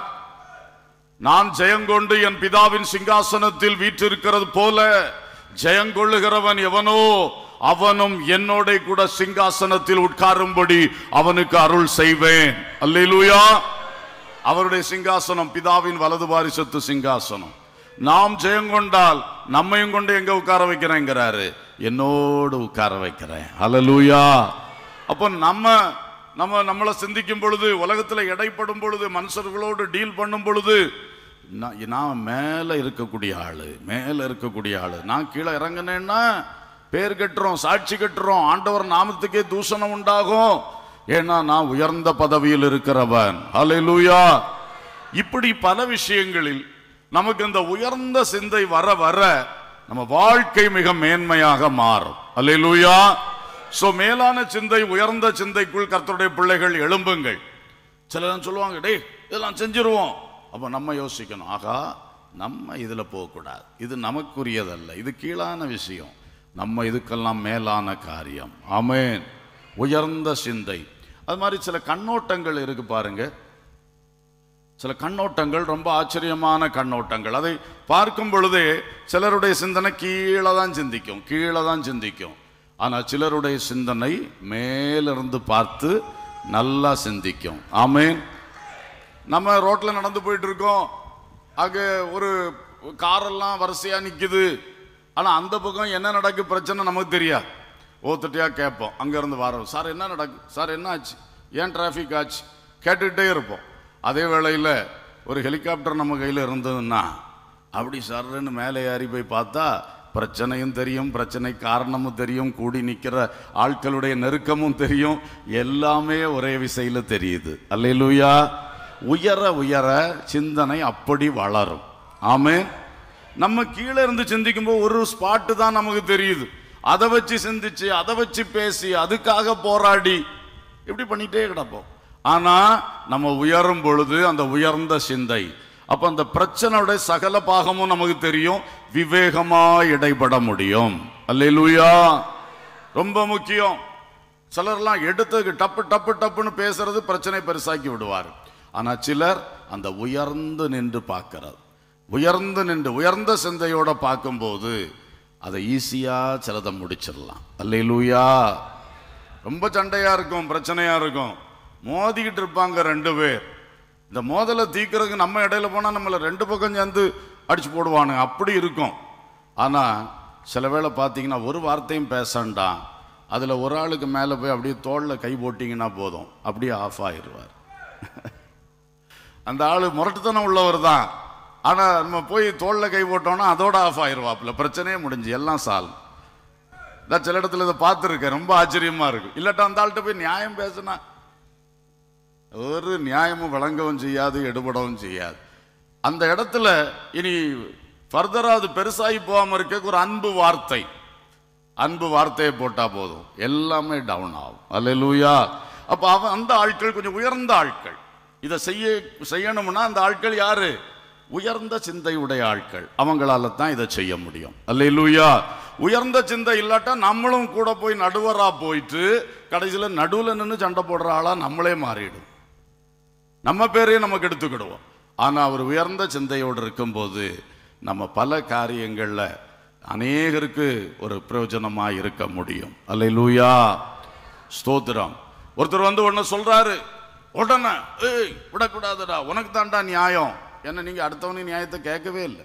நான் ஜெயங்கொண்டு என் பிதாவின் சிங்காசனத்தில் வீற்றிருக்கிறது போல ஜெயங்கொள்ளுகிறவன் எவனோ அவனும் என்னோட கூட சிங்காசனத்தில் உட்காரும்படி அவனுக்கு அருள் செய்வேன் அல்லேலூயா அவருடைய சிங்காசனம் பிதாவின் வலது பாரிசத்து சிங்காசனம் நாம் ஜெயங்கொண்டால் நம்மையும் கொண்டு எங்க உட்கார வைக்கிறேங்கிறாரு என்னோடு உட்கார வைக்கிறேன் அல்லேலூயா அப்போ நம்ம நம்ம நம்மளை சிந்திக்கும் பொழுது உலகத்துல எடைப்படும் பொழுது மனுஷர்களோடு டீல் பண்ணும் பொழுது நான் நான் மேலே இருக்கக்கூடிய ஆளு மேலே இருக்கக்கூடிய ஆளு நான் கீழே இறங்கினேன்னா பேர் கட்டுறோம் சாட்சி கட்டுறோம் ஆண்டவர் நாமத்துக்கே தூஷணம் உண்டாகும் ஏன்னா நான் உயர்ந்த பதவியில் இருக்கிறவன் ஹalleluya இப்படி பல விஷயங்களில் நமக்கு இந்த உயர்ந்த சிந்தை வர வர நம்ம வாழ்க்கை மிக மேன்மையாக மாறும் ஹalleluya சோ மேலான சிந்தை உயர்ந்த சிந்தைக்குள் கர்த்தருடைய பிள்ளைகள் எழும்புங்கள் சிலர் சொல்லுவாங்க டேய் இதெல்லாம் செஞ்சிருவோம் அப்போ நம்ம யோசிக்கணும் ஆகா நம்ம இதில் போகக்கூடாது இது நமக்குரியதல்ல இது கீழான விஷயம் நம்ம இதுக்கெல்லாம் மேலான காரியம் ஆமென் உயர்ந்த சிந்தை அது மாதிரி சில கண்ணோட்டங்கள் இருக்கு பாருங்க சில கண்ணோட்டங்கள் ரொம்ப ஆச்சரியமான கண்ணோட்டங்கள் அதை பார்க்கும் பொழுதே சிலருடைய சிந்தனை கீழே தான் சிந்திக்கும் கீழே தான் சிந்திக்கும் ஆனால் சிலருடைய சிந்தனை மேலிருந்து பார்த்து நல்லா சிந்திக்கும் ஆமேன் நம்ம ரோட்ல நடந்து போயிட்டு இருக்கோம் அங்க ஒரு காரெல்லாம் வரிசையா நிக்குது ஆனா அந்த பக்கம் என்ன நடக்கு பிரச்சனை நமக்கு தெரியாது ஓத்துட்டியா கேட்போம் அங்க இருந்து வரோம் சார் என்ன நடக்கு சார் என்ன ஆச்சு ஏன் டிராஃபிக் ஆச்சு கேட்டுக்கிட்டே இருப்போம் அதே வேளையில் ஒரு ஹெலிகாப்டர் நம்ம கையில் இருந்ததுன்னா அப்படி சர்ன்னு மேலே ஏறி போய் பார்த்தா பிரச்சனையும் தெரியும் பிரச்சனை காரணமும் தெரியும் கூடி நிற்கிற ஆட்களுடைய நெருக்கமும் தெரியும் எல்லாமே ஒரே விசையில் தெரியுது அல்லேலூயா உயர உயர சிந்தனை அப்படி வளரும் ஆமென் நம்ம கீழே இருந்து சிந்திக்கும்போது ஒரு ஸ்பாட்டு தான் நமக்கு தெரியுது அதை வச்சு சிந்திச்சு அதை வச்சு பேசி அதுக்காக போராடி இப்படி பண்ணிட்டே கிடப்போம் ஆனா நம்ம உயரும் பொழுது அந்த உயர்ந்த சிந்தை அப்ப அந்த பிரச்சனையுடைய சகல பாகமும் நமக்கு தெரியும் விவேகமா இடைபட முடியும் அல்லேலூயா ரொம்ப முக்கியம் சிலர்லாம் எடுத்து டப்பு டப்பு டப்புன்னு பேசுறது பிரச்சனை பெருசாக்கி விடுவார் ஆனா சிலர் அந்த உயர்ந்து நின்று பார்க்கிறது உயர்ந்து நின்று உயர்ந்த சிந்தையோட பார்க்கும்போது அதை ஈஸியா சிலதை முடிச்சிடலாம் அல்லேலூயா ரொம்ப சண்டையா இருக்கும் பிரச்சனையா இருக்கும் மோதிக்கிட்டு இருப்பாங்க ரெண்டு பேர் இந்த மோதலை தீக்கிறதுக்கு நம்ம இடையில போனா நம்மள ரெண்டு பக்கம் சேர்ந்து அடிச்சு போடுவானுங்க அப்படி இருக்கும் ஆனா சில வேளை பார்த்தீங்கன்னா ஒரு வார்த்தையும் பேசண்டாம் அதுல ஒரு ஆளுக்கு மேல போய் அப்படியே தோல்ல கை போட்டீங்கன்னா போதும் அப்படியே ஆஃப் ஆயிடுவார் அந்த ஆளு முரட்டுத்தனம் உள்ளவர் தான் ஆனா நம்ம போய் தோல்ல கை போட்டோம்னா அதோட ஆஃப் ஆயிடுவாப்புல பிரச்சனையே முடிஞ்சு எல்லாம் சால்வ் நான் சில இடத்துல இதை பார்த்துருக்கேன் ரொம்ப ஆச்சரியமா இருக்கு இல்லாட்டா அந்த ஆள்கிட்ட போய் நியாயம் பேசினா ஒரு நியாயமும் விளங்கவும் செய்யாது எடுபடவும் செய்யாது அந்த இடத்துல இனி ஃபர்தரா அது பெருசாகி போகாம இருக்க ஒரு அன்பு வார்த்தை அன்பு வார்த்தையை போட்டா போதும் எல்லாமே டவுன் ஆகும் அல்லேலூயா அப்ப அவன் அந்த ஆட்கள் கொஞ்சம் உயர்ந்த ஆட்கள் இதை செய்ய செய்யணும்னா அந்த ஆட்கள் யாரு உயர்ந்த சிந்தை உடைய ஆட்கள் அவங்களால தான் இதை செய்ய முடியும் அல்லேலூயா உயர்ந்த சிந்தை இல்லாட்டா நம்மளும் கூட போய் நடுவரா போயிட்டு கடைசியில நடுவுல நின்று சண்டை போடுற ஆளா நம்மளே மாறிடும் நம்ம பேரையும் நமக்கு எடுத்துக்கிடுவோம் ஆனா அவர் உயர்ந்த சிந்தையோடு இருக்கும்போது நம்ம பல காரியங்கள்ல அநேகருக்கு ஒரு பிரயோஜனமா இருக்க முடியும் அல்லேலூயா ஸ்தோத்திரம் ஒருத்தர் வந்து ஒன்னு சொல்றாரு உடனே ஏய் விடக்கூடாதுடா உனக்கு தான்டா நியாயம் என்ன நீங்க அடுத்தவனு நியாயத்தை கேட்கவே இல்லை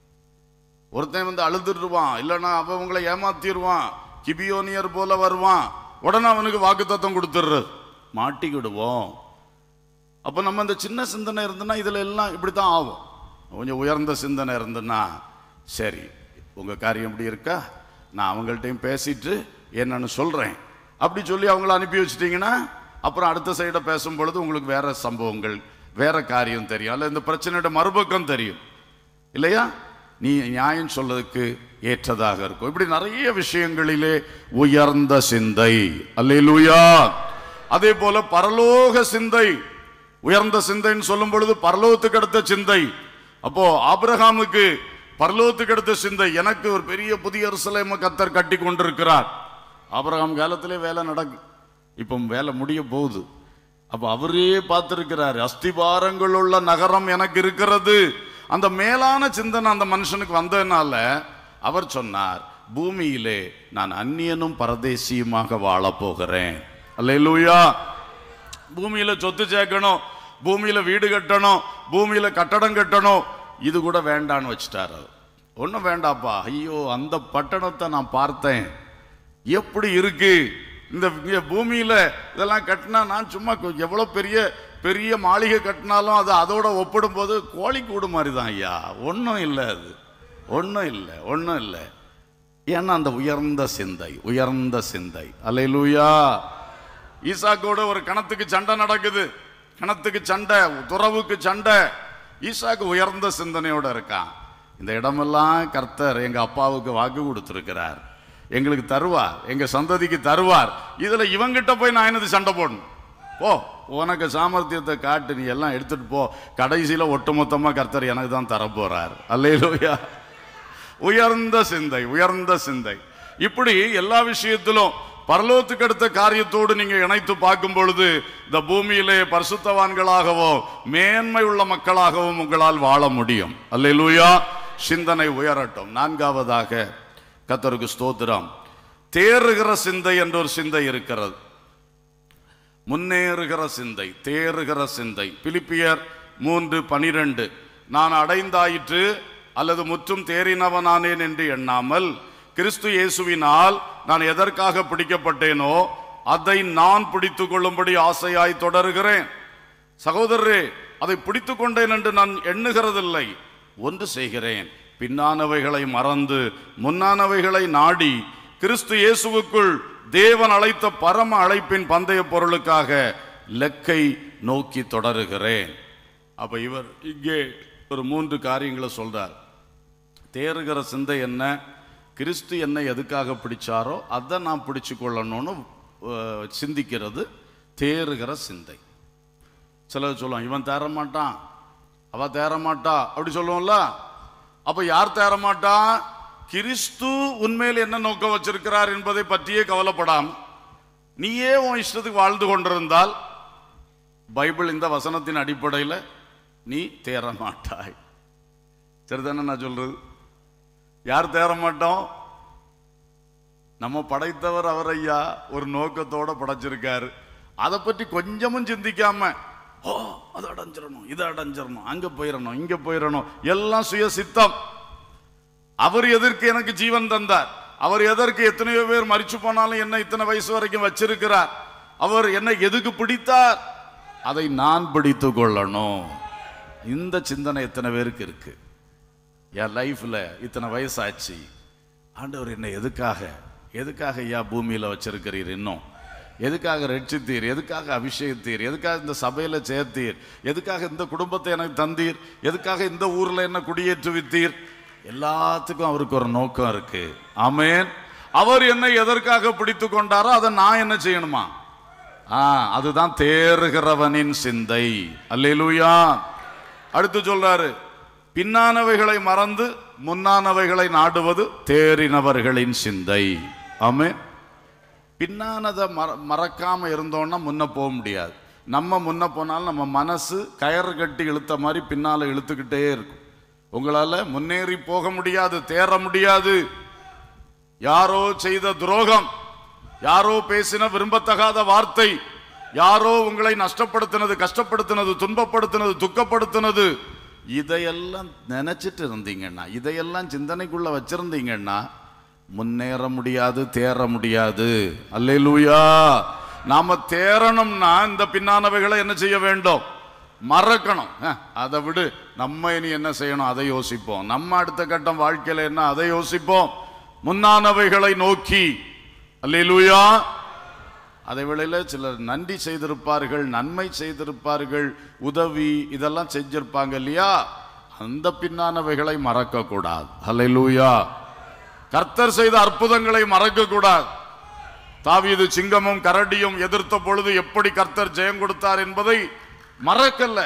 ஒருத்தன் வந்து அழுதுருவான் இல்லைன்னா அவன் உங்களை ஏமாத்திடுவான் கிபியோனியர் போல வருவான் உடனே அவனுக்கு வாக்குத்தத்தம் கொடுத்துடுறது மாட்டிக்கிடுவோம் அப்போ நம்ம இந்த சின்ன சிந்தனை இருந்துன்னா இதில் எல்லாம் இப்படி தான் ஆகும் கொஞ்சம் உயர்ந்த சிந்தனை இருந்துன்னா சரி உங்கள் காரியம் இப்படி இருக்கா நான் அவங்கள்ட்டையும் பேசிட்டு என்னன்னு சொல்கிறேன் அப்படி சொல்லி அவங்கள அனுப்பி வச்சிட்டிங்கன்னா அப்புறம் அடுத்த சைடை பேசும் பொழுது உங்களுக்கு வேற சம்பவங்கள் வேற காரியம் தெரியும் அல்ல இந்த பிரச்சனையோட மறுபக்கம் தெரியும் இல்லையா நீ நியாயம் சொல்லதுக்கு ஏற்றதாக இருக்கும் இப்படி நிறைய விஷயங்களிலே உயர்ந்த சிந்தை அல்லேலூயா அதே போல பரலோக சிந்தை உயர்ந்த சிந்தைன்னு சொல்லும் பொழுது பரலோகத்துக்கு அடுத்த சிந்தை அப்போ ஆபிரகாமுக்கு பரலோகத்துக்கு அடுத்த சிந்தை எனக்கு ஒரு பெரிய புதிய எருசலேம கத்தர் கட்டி கொண்டிருக்கிறார் ஆபிரகாம் காலத்திலே வேலை நடக்கு இப்போ வேலை முடிய போகுது அப்ப அவரே பார்த்திருக்கிறார் அஸ்திபாரங்கள் உள்ள நகரம் எனக்கு இருக்கிறது அந்த மேலான சிந்தனை அந்த மனுஷனுக்கு வந்ததுனால அவர் சொன்னார் பூமியிலே நான் அந்நியனும் பரதேசியுமாக வாழப் போகிறேன் அல்லேலூயா பூமியில சொத்து சேர்க்கணும் பூமியில வீடு கட்டணும் பூமியில கட்டடம் கட்டணும் இது கூட வேண்டான்னு வச்சுட்டார் அவர் ஒன்றும் வேண்டாப்பா ஐயோ அந்த பட்டணத்தை நான் பார்த்தேன் எப்படி இருக்கு இந்த இங்க பூமியில இதெல்லாம் கட்டினா நான் சும்மா கொ- எவ்வளவு பெரிய பெரிய மாளிகை கட்டினாலும் அது அதோட ஒப்பிடும்போது கோழி கூடு மாதிரி தான் ஐயா ஒன்றும் இல்லை அது ஒன்றும் இல்லை ஒன்றும் இல்லை ஏன்னா அந்த உயர்ந்த சிந்தை உயர்ந்த சிந்தை அல்லேலூயா ஈசாக்கோட ஒரு கணத்துக்கு சண்டை நடக்குது கணத்துக்கு சண்டை துறவுக்கு சண்டை ஈசாக்கு உயர்ந்த சிந்தனையோட இருக்கான் இந்த இடமெல்லாம் கர்த்தர் எங்க அப்பாவுக்கு வாக்கு கொடுத்திருக்கிறார் எங்களுக்கு தருவார் எங்க சந்ததிக்கு தருவார் இதுல இவங்கிட்ட போய் நான் என்னது சண்டை போடணும் போ உனக்கு சாமர்த்தியத்தை காட்டு நீ எல்லாம் எடுத்துட்டு போ கடைசியில ஒட்டுமொத்தமா கர்த்தர் எனக்கு தான் தர போறார் அல்லேலூயா உயர்ந்த சிந்தை உயர்ந்த சிந்தை இப்படி எல்லா விஷயத்திலும் பரலோகத்துக்கு அடுத்த காரியத்தோடு நீங்க இணைத்து பார்க்கும் பொழுது இந்த பூமியிலே பரிசுத்தவான்களாகவும் மேன்மை உள்ள மக்களாகவும் உங்களால் வாழ முடியும் அல்லேலூயா சிந்தனை உயரட்டும் நான்காவதாக கத்தருக்கு ஸ்தோத்திரம் தேறுகிற சிந்தை என்ற ஒரு சிந்தை இருக்கிறது முன்னேறுகிற சிந்தை தேறுகிற சிந்தை பிலிப்பியர் மூன்று பனிரெண்டு நான் அடைந்தாயிற்று அல்லது முற்றும் தேறினவனானேன் என்று எண்ணாமல் கிறிஸ்து இயேசுவினால் நான் எதற்காக பிடிக்கப்பட்டேனோ அதை நான் பிடித்து கொள்ளும்படி ஆசையாய் தொடருகிறேன் சகோதரரே அதை பிடித்து கொண்டேன் என்று நான் எண்ணுகிறதில்லை ஒன்று செய்கிறேன் பின்னானவைகளை மறந்து முன்னானவைகளை நாடி கிறிஸ்து இயேசுவுக்குள் தேவன் அழைத்த பரம அழைப்பின் பந்தய பொருளுக்காக லெக்கை நோக்கி தொடருகிறேன் அப்ப இவர் இங்கே ஒரு மூன்று காரியங்களை சொல்றார் தேறுகிற சிந்தை என்ன கிறிஸ்து என்னை எதுக்காக பிடிச்சாரோ அதை நான் பிடிச்சு கொள்ளணும்னு அஹ், சிந்திக்கிறது தேறுகிற சிந்தை சிலர் சொல்லுவான் இவன் தேற மாட்டான் அவ தேற மாட்டா அப்படி சொல்லுவோம்ல அப்ப யார் தேற மாட்டான் கிறிஸ்து உண்மையில் என்ன நோக்கம் வச்சிருக்கிறார் என்பதை பற்றியே கவலைப்படாம நீயே உன் இஷ்டத்துக்கு வாழ்ந்து கொண்டிருந்தால் பைபிள் இந்த வசனத்தின் அடிப்படையில் நீ தேற மாட்டாய் சரிதானே நான் சொல்றது யார் தேற மாட்டோம் நம்ம படைத்தவர் அவர் ஐயா ஒரு நோக்கத்தோட படைச்சிருக்காரு அதை பற்றி கொஞ்சமும் சிந்திக்காம ஓ அதை அடைஞ்சிடணும் இதை அடைஞ்சிடணும் அங்க போயிடணும் இங்க போயிடணும் எல்லாம் சுய சித்தம் அவர் எதற்கு எனக்கு ஜீவன் தந்தார் அவர் எதற்கு எத்தனையோ பேர் மரிச்சு போனாலும் என்ன இத்தனை வயசு வரைக்கும் வச்சிருக்கிறார் அவர் என்னை எதுக்கு பிடித்தார் அதை நான் பிடித்து கொள்ளணும் இந்த சிந்தனை எத்தனை பேருக்கு இருக்கு என் லைஃப்ல இத்தனை வயசாச்சு ஆண்டவர் என்னை எதுக்காக எதுக்காக ஐயா பூமியில வச்சிருக்கிறீர் இன்னும் எதுக்காக ரட்சித்தீர் எதுக்காக அபிஷேகத்தீர் எதுக்காக இந்த சபையில சேர்த்தீர் எதுக்காக இந்த குடும்பத்தை எனக்கு தந்தீர் எதுக்காக இந்த ஊர்ல என்ன குடியேற்றுவித்தீர் எல்லாத்துக்கும் அவருக்கு ஒரு நோக்கம் இருக்கு ஆமென் அவர் என்னை எதற்காக பிடித்து கொண்டாரோ அதை நான் என்ன செய்யணுமா ஆ அதுதான் தேறுகிறவனின் சிந்தை அல்லேலூயா அடுத்து சொல்றாரு பின்னானவைகளை மறந்து முன்னானவைகளை நாடுவது தேறினவர்களின் சிந்தை ஆமே பின்னானதை மற மறக்காம இருந்தோம்னா முன்ன போக முடியாது நம்ம முன்ன போனாலும் நம்ம மனசு கயறு கட்டி இழுத்த மாதிரி பின்னால இழுத்துக்கிட்டே இருக்கும் உங்களால முன்னேறி போக முடியாது தேற முடியாது யாரோ செய்த துரோகம் யாரோ பேசின விரும்பத்தகாத வார்த்தை யாரோ உங்களை நஷ்டப்படுத்தினது கஷ்டப்படுத்தினது துன்பப்படுத்தினது துக்கப்படுத்தினது இதையெல்லாம் நினைச்சிட்டு இருந்தீங்கன்னா இதையெல்லாம் சிந்தனைக்குள்ள வச்சிருந்தீங்கன்னா முன்னேற முடியாது தேற முடியாது அல்லேலூயா நாம தேறணும்னா இந்த பின்னானவைகளை என்ன செய்ய வேண்டும் மறக்கணும் அஹ், அதை விடு நம்ம இனி என்ன செய்யணும் அதை யோசிப்போம் நம்ம அடுத்த கட்டம் வாழ்க்கையில என்ன அதை யோசிப்போம் முன்னானவைகளை நோக்கி அல்லேலூயா அதே வேளையில சிலர் நன்றி செய்திருப்பார்கள் நன்மை செய்திருப்பார்கள் உதவி இதெல்லாம் செஞ்சிருப்பாங்க இல்லையா அந்த பின்னானவைகளை மறக்க கூடாது அல்லேலூயா கர்த்தர் செய்த அற்புதங்களை மறக்க கூடாது தாவீது சிங்கமும் கரடியும் எதிர்த்த பொழுது எப்படி கர்த்தர் ஜெயம் கொடுத்தார் என்பதை மறக்கல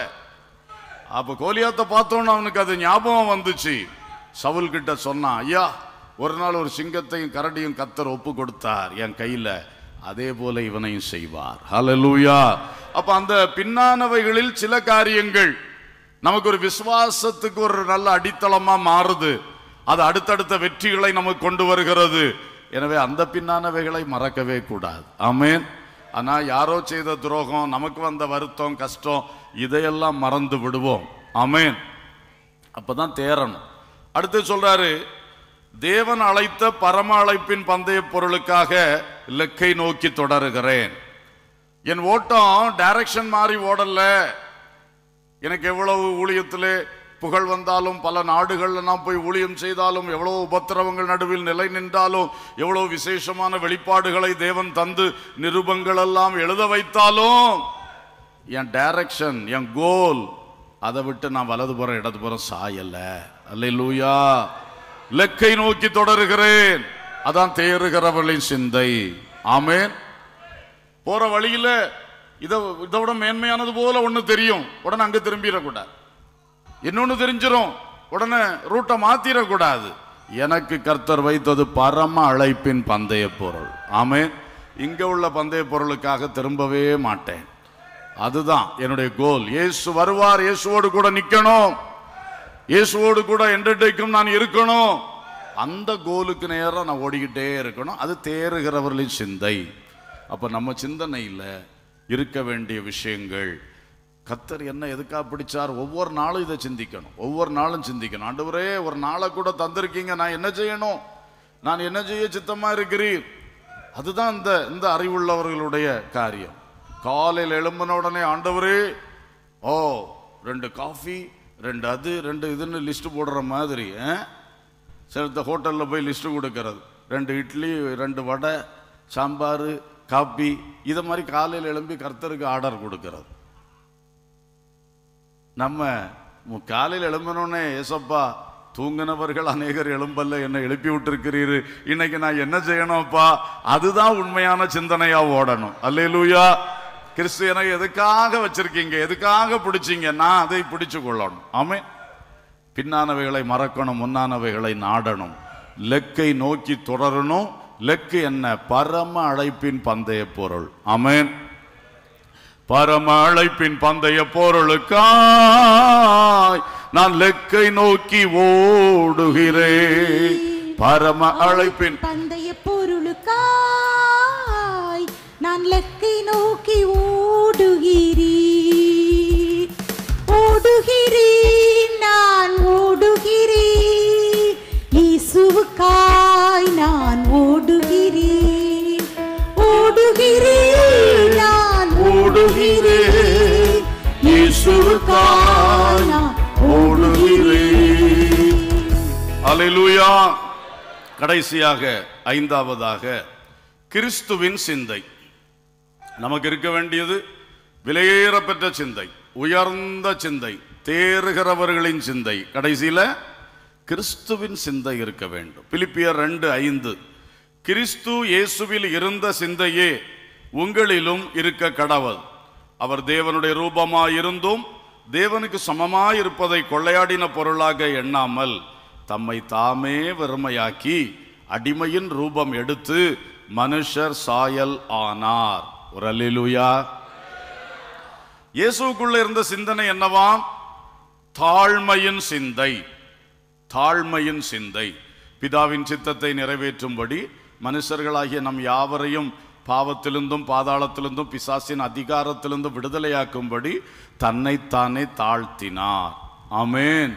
அப்ப கோலியாத்தை பார்த்தோன்னு அவனுக்கு அது ஞாபகம் வந்துச்சு சவுல் கிட்ட சொன்னான் ஐயா ஒரு நாள் ஒரு சிங்கத்தையும் கரடியும் கர்த்தர் ஒப்பு கொடுத்தார் என் கையில அதே போல இவனையும் செய்வார் ஹalleluya அப்ப அந்த பின்னானவைகளில் சில காரியங்கள் நமக்கு ஒரு விசுவாசத்துக்கு ஒரு நல்ல அடித்தளமா மாறுது அது அடுத்தடுத்த வெற்றிகளை நமக்கு கொண்டு வருகிறது எனவே அந்த பின்னானவைகளை மறக்கவே கூடாது ஆமென் ஆனா யாரோ செய்த துரோகம் நமக்கு வந்த வருத்தம் கஷ்டம் இதையெல்லாம் மறந்து விடுவோம் ஆமென் அப்பதான் தேறணும் அடுத்து சொல்றாரு தேவன் அழைத்த பரம அழைப்பின் பந்தய பொருளுக்காக இலக்கை நோக்கி தொடருகிறேன் என் ஓட்டம் டைரக்ஷன் மாறி ஓடல எனக்கு எவ்வளவு ஊழியத்திலே புகழ் வந்தாலும் பல நாடுகள்ல நான் போய் ஊழியம் செய்தாலும் எவ்வளவு உபத்திரவங்கள் நடுவில் நிலை நின்றாலும் எவ்வளவு விசேஷமான வெளிப்பாடுகளை தேவன் தந்து நிருபங்கள் எல்லாம் எழுத வைத்தாலும் என் டைரக்ஷன் என் கோல் அதை விட்டு நான் வலதுபுறம் இடதுபுறம் சாயல அல்லேலூயா லெக்கை நோக்கி தொடருகிறேன் அதான் தேறுகிறவர்களின் சிந்தை ஆமென் போற வழியில இதை இதை விட மேன்மையானது போல ஒண்ணு தெரியும் உடனே அங்க திரும்பிடக்கூடாது இன்னொன்னு தெரிஞ்சிரும் உடனே ரூட்டை மாத்திரக்கூடாது எனக்கு கர்த்தர் வைத்தது பரம அழைப்பின் பந்தய பொருள் ஆமென் இங்க உள்ள பந்தய பொருளுக்காக திரும்பவே மாட்டேன் அதுதான் என்னுடைய கோல் இயேசு வருவார் இயேசுவோடு கூட நிக்கணும் இயேசுவோடு கூட என்றைக்கும் நான் இருக்கணும் அந்த கோலுக்கு நேரா நான் ஓடிக்கிட்டே இருக்கணும் அது தேறுகிறவர்களின் சிந்தை அப்ப நம்ம சிந்தனையில் இருக்க வேண்டிய விஷயங்கள் கத்தர் என்ன எதுக்காக பிடிச்சார் ஒவ்வொரு நாளும் இதை சிந்திக்கணும் ஒவ்வொரு நாளும் சிந்திக்கணும் ஆண்டவரே ஒரு நாளை கூட தந்திருக்கீங்க நான் என்ன செய்யணும் நான் என்ன செய்ய சித்தமா இருக்கிறீர் அதுதான் இந்த இந்த அறிவுள்ளவர்களுடைய காரியம் காலையில் எழும்பின உடனே ஆண்டவரே ஓ ரெண்டு காஃபி ரெண்டு அது ரெண்டு இதுன்னு லிஸ்ட் போடுற மாதிரி ஆ? சில ஹோட்டலில் போய் லிஸ்ட்டு கொடுக்கறது ரெண்டு இட்லி ரெண்டு வடை சாம்பார் காப்பி இதை மாதிரி காலையில் எழும்பி கர்த்தருக்கு ஆர்டர் கொடுக்கறது நம்ம மு- காலையில் எழும்பினோடனே ஏசப்பா தூங்கினவர்கள் அநேகர் எழும்பல்ல என்னை எழுப்பி விட்டுருக்கிறீரு இன்னைக்கு நான் என்ன செய்யணும்ப்பா அதுதான் உண்மையான சிந்தனையா ஓடணும் அல்லேலூயா கிறிஸ்து எனக்கு எதுக்காக வச்சிருக்கீங்க எதுக்காக பிடிச்சீங்க நான் அதை பிடிச்சு கொள்ளணும் ஆமே பின்னானவைகளை மறக்கணும் முன்னானவைகளை நாடணும் லெக்கை நோக்கி தொடரணும் லெக்கு என்ன பரம அழைப்பின் பந்தய பொருள் ஆமென் பரம அழைப்பின் பந்தய பொருளுக்காய் நான் லெக்கை நோக்கி ஓடுகிறேன் பரம அழைப்பின் பந்தய பொருளுக்காய் நான் லக்கை நோக்கி ஓடுகிறேன் ஓடுகிறேன் நான் ஓடுகிறேன் இயேசுவுக்காய் நான் ஓடுகிறேன் ஓடுகிறேன் நான் ஓடுகிறேன் இயேசுவுக்காய் நான் ஓடுகிறேன் அல்லேலூயா கடைசியாக ஐந்தாவதாக கிறிஸ்துவின் சிந்தை நமக்கு இருக்க வேண்டியது விலையேறப்பெற்ற சிந்தை உயர்ந்த சிந்தை தேறுகிறவர்களின் சிந்தை கடைசியில கிறிஸ்துவின் சிந்தை இருக்க வேண்டும் பிலிப்பியர் ரெண்டு ஐந்து கிறிஸ்து இயேசுவில் இருந்த சிந்தையே உங்களிலும் இருக்க கடவுள் அவர் தேவனுடைய ரூபமாயிருந்தும் தேவனுக்கு சமமாயிருப்பதை கொள்ளையாடின பொருளாக எண்ணாமல் தம்மை தாமே வெறுமையாக்கி அடிமையின் ரூபம் எடுத்து மனுஷர் சாயல் ஆனார் ஒரு அல்லேலூயா இயேசுக்குள்ள இருந்த சிந்தனை என்னவாம் தாழ்மையின் சிந்தை தாழ்மையின் சிந்தை பிதாவின் சித்தத்தை நிறைவேற்றும்படி மனுஷர்களாகிய நம் யாவரையும் பாவத்திலிருந்தும் பாதாளத்திலிருந்தும் பிசாசின் அதிகாரத்திலிருந்தும் விடுதலையாக்கும்படி தன்னைத்தானே தாழ்த்தினார் ஆமென்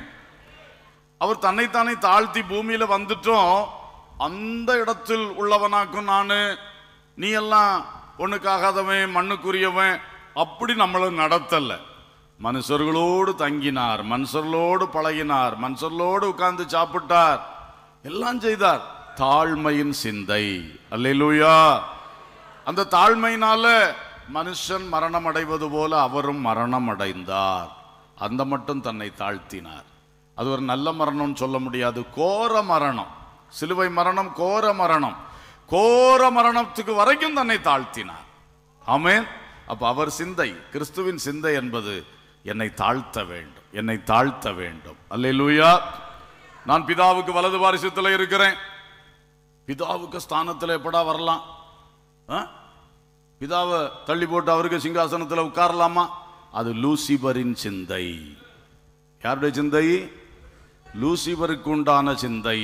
அவர் தன்னைத்தானே தாழ்த்தி பூமியில வந்துட்டோம் அந்த இடத்தில் உள்ளவனாக்கும் நானு நீ எல்லாம் ஒண்ணுக்காகாதவன் மண்ணுக்குரியவன் அப்படி நம்மளை நடத்தல மனுஷர்களோடு தங்கினார் மனுஷர்களோடு பழகினார் மனுஷர்களோடு உட்கார்ந்து சாப்பிட்டார் எல்லாம் செய்தார் தாழ்மையின் சிந்தை அல்லேலூயா அந்த தாழ்மையினால மனுஷன் மரணம் அடைவது போல அவரும் மரணம் அடைந்தார் அந்த மட்டும் தன்னை தாழ்த்தினார் அது ஒரு நல்ல மரணம்னு சொல்ல முடியாது கோர மரணம் சிலுவை மரணம் கோர மரணம் கோர மரணத்துக்கு வரைக்கும் தன்னை தாழ்த்தினார் ஆமென் அப்ப அவர் சிந்தை கிறிஸ்துவின் சிந்தை என்பது என்னை தாழ்த்த வேண்டும் என்னை தாழ்த்த வேண்டும் அல்லேலூயா நான் பிதாவுக்கு வலது வாரிசத்தில் இருக்கிறேன் பிதாவுக்கு ஸ்தானத்தில் எப்படா வரலாம் ஆ? பிதாவை தள்ளி போட்டு அவருக்கு சிங்காசனத்தில் உட்காரலாமா அது லூசிபரின் சிந்தை யாருடைய சிந்தை லூசிபருக்கு உண்டான சிந்தை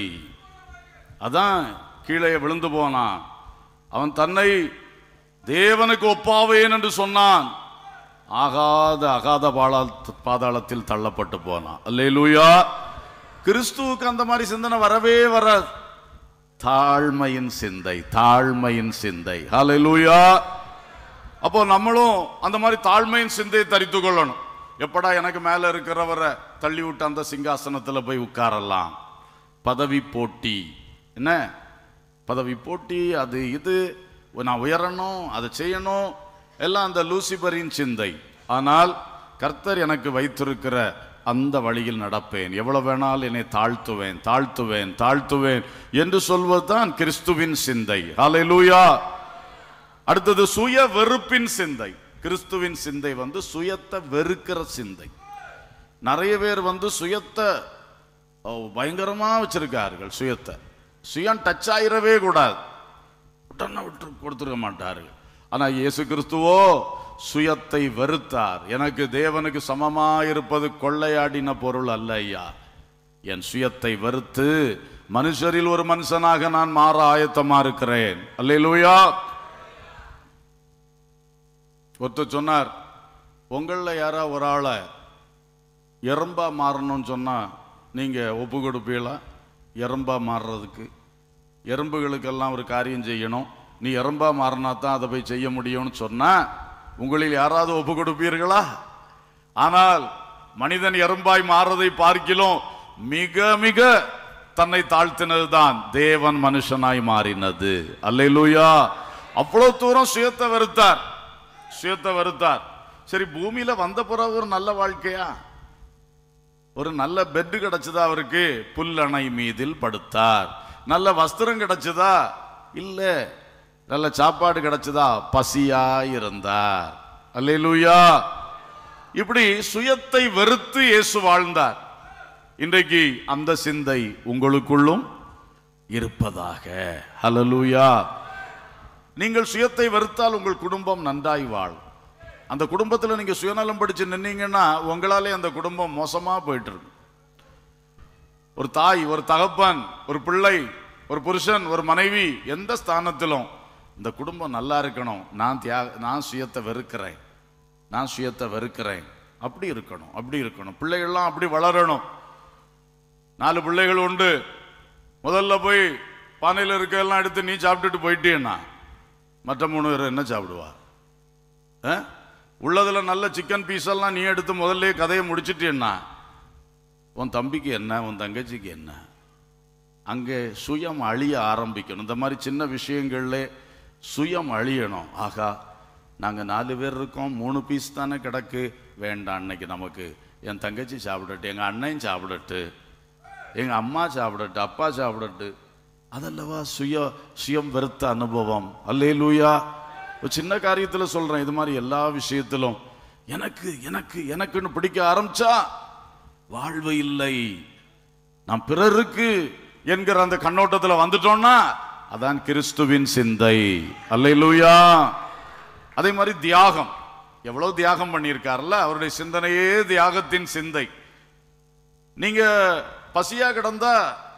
அதான் கீழே விழுந்து போனான் அவன் தன்னை தேவனுக்கு ஒப்பாவேன் என்று சொன்னான் ஆகாத அகாத பாலா பாதாளத்தில் தள்ளப்பட்டு போனான் அல்லேலூயா கிறிஸ்துவுக்கு அந்த மாதிரி சிந்தனை வரவே வராது தாழ்மையின் சிந்தை தாழ்மையின் சிந்தை ஹalleluya அப்போ நம்மளும் அந்த மாதிரி தாழ்மையின் சிந்தையை தரித்து கொள்ளணும் எப்படா எனக்கு மேல இருக்கிறவரை தள்ளி விட்டு அந்த சிங்காசனத்துல போய் உட்காரலாம் பதவி போட்டி என்ன பதவி போட்டி அது இது நான் உயரணும் அதை செய்யணும் எல்லாம் அந்த லூசிபரின் சிந்தை ஆனால் கர்த்தர் எனக்கு வைத்திருக்கிற அந்த வழியில் நடப்பேன் எவ்வளவு வேணால் என்னை தாழ்த்துவேன் தாழ்த்துவேன் தாழ்த்துவேன் என்று சொல்வதுதான் கிறிஸ்துவின் சிந்தை ஹalleluya அடுத்தது சுய வெறுப்பின் சிந்தை கிறிஸ்துவின் சிந்தை வந்து சுயத்தை வெறுக்கிற சிந்தை நிறைய பேர் வந்து சுயத்தை ஓ, பயங்கரமா வச்சிருக்கார்கள் சுயத்தை சுயம் டச் ஆயிரவே கூடாது உடனே விட்டு கொடுத்துருக்க மாட்டாரு ஆனா இயேசு கிறிஸ்துவோ சுயத்தை வெறுத்தார் எனக்கு தேவனுக்கு சமமா இருப்பது கொள்ளையாடின பொருள் அல்ல ஐயா என் சுயத்தை வெறுத்து மனுஷரில் ஒரு மனுஷனாக நான் மாற ஆயத்தமா இருக்கிறேன் அல்லேலூயா ஒருத்தர் சொன்னார் உங்களில் யாரா ஒரு ஆளை எறும்பா மாறணும்னு சொன்னா நீங்க ஒப்பு கொடுப்பீங்களா எறும்பா மாறுறதுக்கு எறும்புகளுக்கெல்லாம் ஒரு காரியம் செய்யணும் நீ எறும்பா மாறினா தான் அதை போய் செய்ய முடியும்னு சொன்னா உங்களில் யாராவது ஒப்பு கொடுப்பீர்களா ஆனால் மனிதன் எறும்பாய் மாறுறதை பார்க்கிலும் மிக மிக தன்னை தாழ்த்தினதுதான் தேவன் மனுஷனாய் மாறினது அல்லேலூயா அவ்வளவு தூரம் சுயத்தை வெறுத்தார் சுயத்தை வெறுத்தார் சரி பூமியில வந்த பிறகு ஒரு நல்ல வாழ்க்கையா ஒரு நல்ல பெட் கிடைச்சதா அவருக்கு புல்லணை மீதில் படுத்தார் நல்ல வஸ்திரம் கிடைச்சதா இல்ல நல்ல சாப்பாடு கிடைச்சதா பசியா இருந்தார் அல்லேலூயா இப்படி சுயத்தை வெறுத்து இயேசு வாழ்ந்தார் இன்றைக்கு அந்த சிந்தை உங்களுக்குள்ளும் இருப்பதாக ஹalleluya நீங்கள் சுயத்தை வெறுத்தால் உங்கள் குடும்பம் நன்றாய் வாழும் அந்த குடும்பத்தில் நீங்க சுயநலம் படிச்சு நின்னீங்கன்னா உங்களாலே அந்த குடும்பம் மோசமா போயிட்டு இருக்கும் ஒரு தாய் ஒரு தகப்பன் ஒரு பிள்ளை ஒரு புருஷன் ஒரு மனைவி எந்த ஸ்தானத்திலும் இந்த குடும்பம் நல்லா இருக்கணும் நான் தியாக நான் சுயத்தை வெறுக்கிறேன் நான் சுயத்தை வெறுக்கிறேன் அப்படி இருக்கணும் அப்படி இருக்கணும் பிள்ளைகள்லாம் அப்படி வளரணும் நாலு பிள்ளைகள் உண்டு முதல்ல போய் பானையில் இருக்கெல்லாம் எடுத்து நீ சாப்பிட்டுட்டு போயிட்டேன்னா மற்ற மூணு பேர் என்ன சாப்பிடுவா ஆ? உள்ளதுல நல்ல சிக்கன் பீஸ் எல்லாம் நீ எடுத்து முதல்ல கதையை முடிச்சிட்டேன்னா உன் தம்பிக்கு என்ன உன் தங்கச்சிக்கு என்ன அங்கே சுயம் அழிய ஆரம்பிக்கணும் இந்த மாதிரி சின்ன விஷயங்கள்ல சுயம் அழியணும் ஆகா நாங்கள் நாலு பேர் இருக்கோம் மூணு பீஸ் தானே கிடக்கு வேண்டாம் இன்னைக்கு நமக்கு என் தங்கச்சி சாப்பிடட்டு எங்கள் அண்ணன் சாப்பிடட்டு எங்கள் அம்மா சாப்பிடட்டு அப்பா சாப்பிடட்டு அதல்லவா சுய சுயம் வெறுத்த அனுபவம் அல்லே லூயா ஒரு சின்ன காரியத்தில் சொல்கிறேன் இது மாதிரி எல்லா விஷயத்திலும் எனக்கு எனக்கு எனக்குன்னு பிடிக்க ஆரம்பிச்சா வாழ்வு இல்லை நாம் பிறருக்கு என்கிற அந்த கண்ணோட்டத்தில் வந்துட்டோம்னா அதான் கிறிஸ்துவின் சிந்தை அல்லேலூயா அதே மாதிரி தியாகம் எவ்வளவு தியாகம் பண்ணியிருக்காருல்ல அவருடைய சிந்தனையே தியாகத்தின் சிந்தை நீங்க பசியா கிடந்தா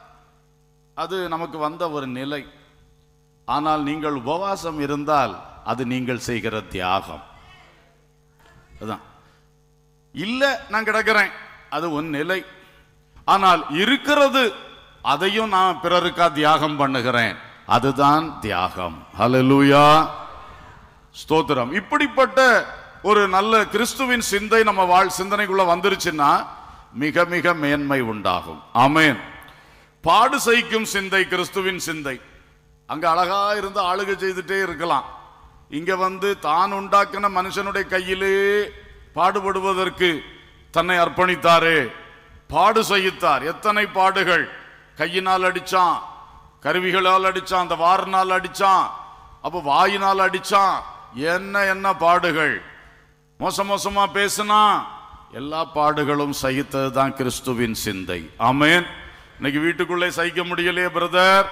அது நமக்கு வந்த ஒரு நிலை ஆனால் நீங்கள் உபவாசம் இருந்தால் அது நீங்கள் செய்கிற தியாகம் அதான் இல்ல நான் கிடக்கிறேன் அது உன் நிலை ஆனால் இருக்கிறது அதையும் நான் பிறருக்கா தியாகம் பண்ணுகிறேன் அதுதான் தியாகம் ஹalleluya ஸ்தோத்திரம் இப்படிப்பட்ட ஒரு நல்ல கிறிஸ்துவின் சிந்தை நம்ம வாழ் சிந்தனைக்குள்ள வந்துருச்சுன்னா மிக மிக மேன்மை உண்டாகும் ஆமென் பாடு சகிக்கும் சிந்தை கிறிஸ்துவின் சிந்தை அங்க அழகா இருந்து ஆளுகை செய்துட்டே இருக்கலாம் இங்க வந்து தான் உண்டாக்கின மனுஷனுடைய கையிலே பாடுபடுவதற்கு தன்னை அர்ப்பணித்தாரே பாடு சகித்தார் எத்தனை பாடுகள் கையினால் அடிச்சான் கருவிகளால் அடிச்சான் அந்த வாரினால் அடிச்சான் அப்ப வாயினால் அடிச்சான் என்ன என்ன பாடுகள் மோச மோசமா பேசினா எல்லா பாடுகளும் சகித்தது தான் கிறிஸ்துவின் சிந்தை ஆமென் இன்னைக்கு வீட்டுக்குள்ளே சகிக்க முடியலையே பிரதர்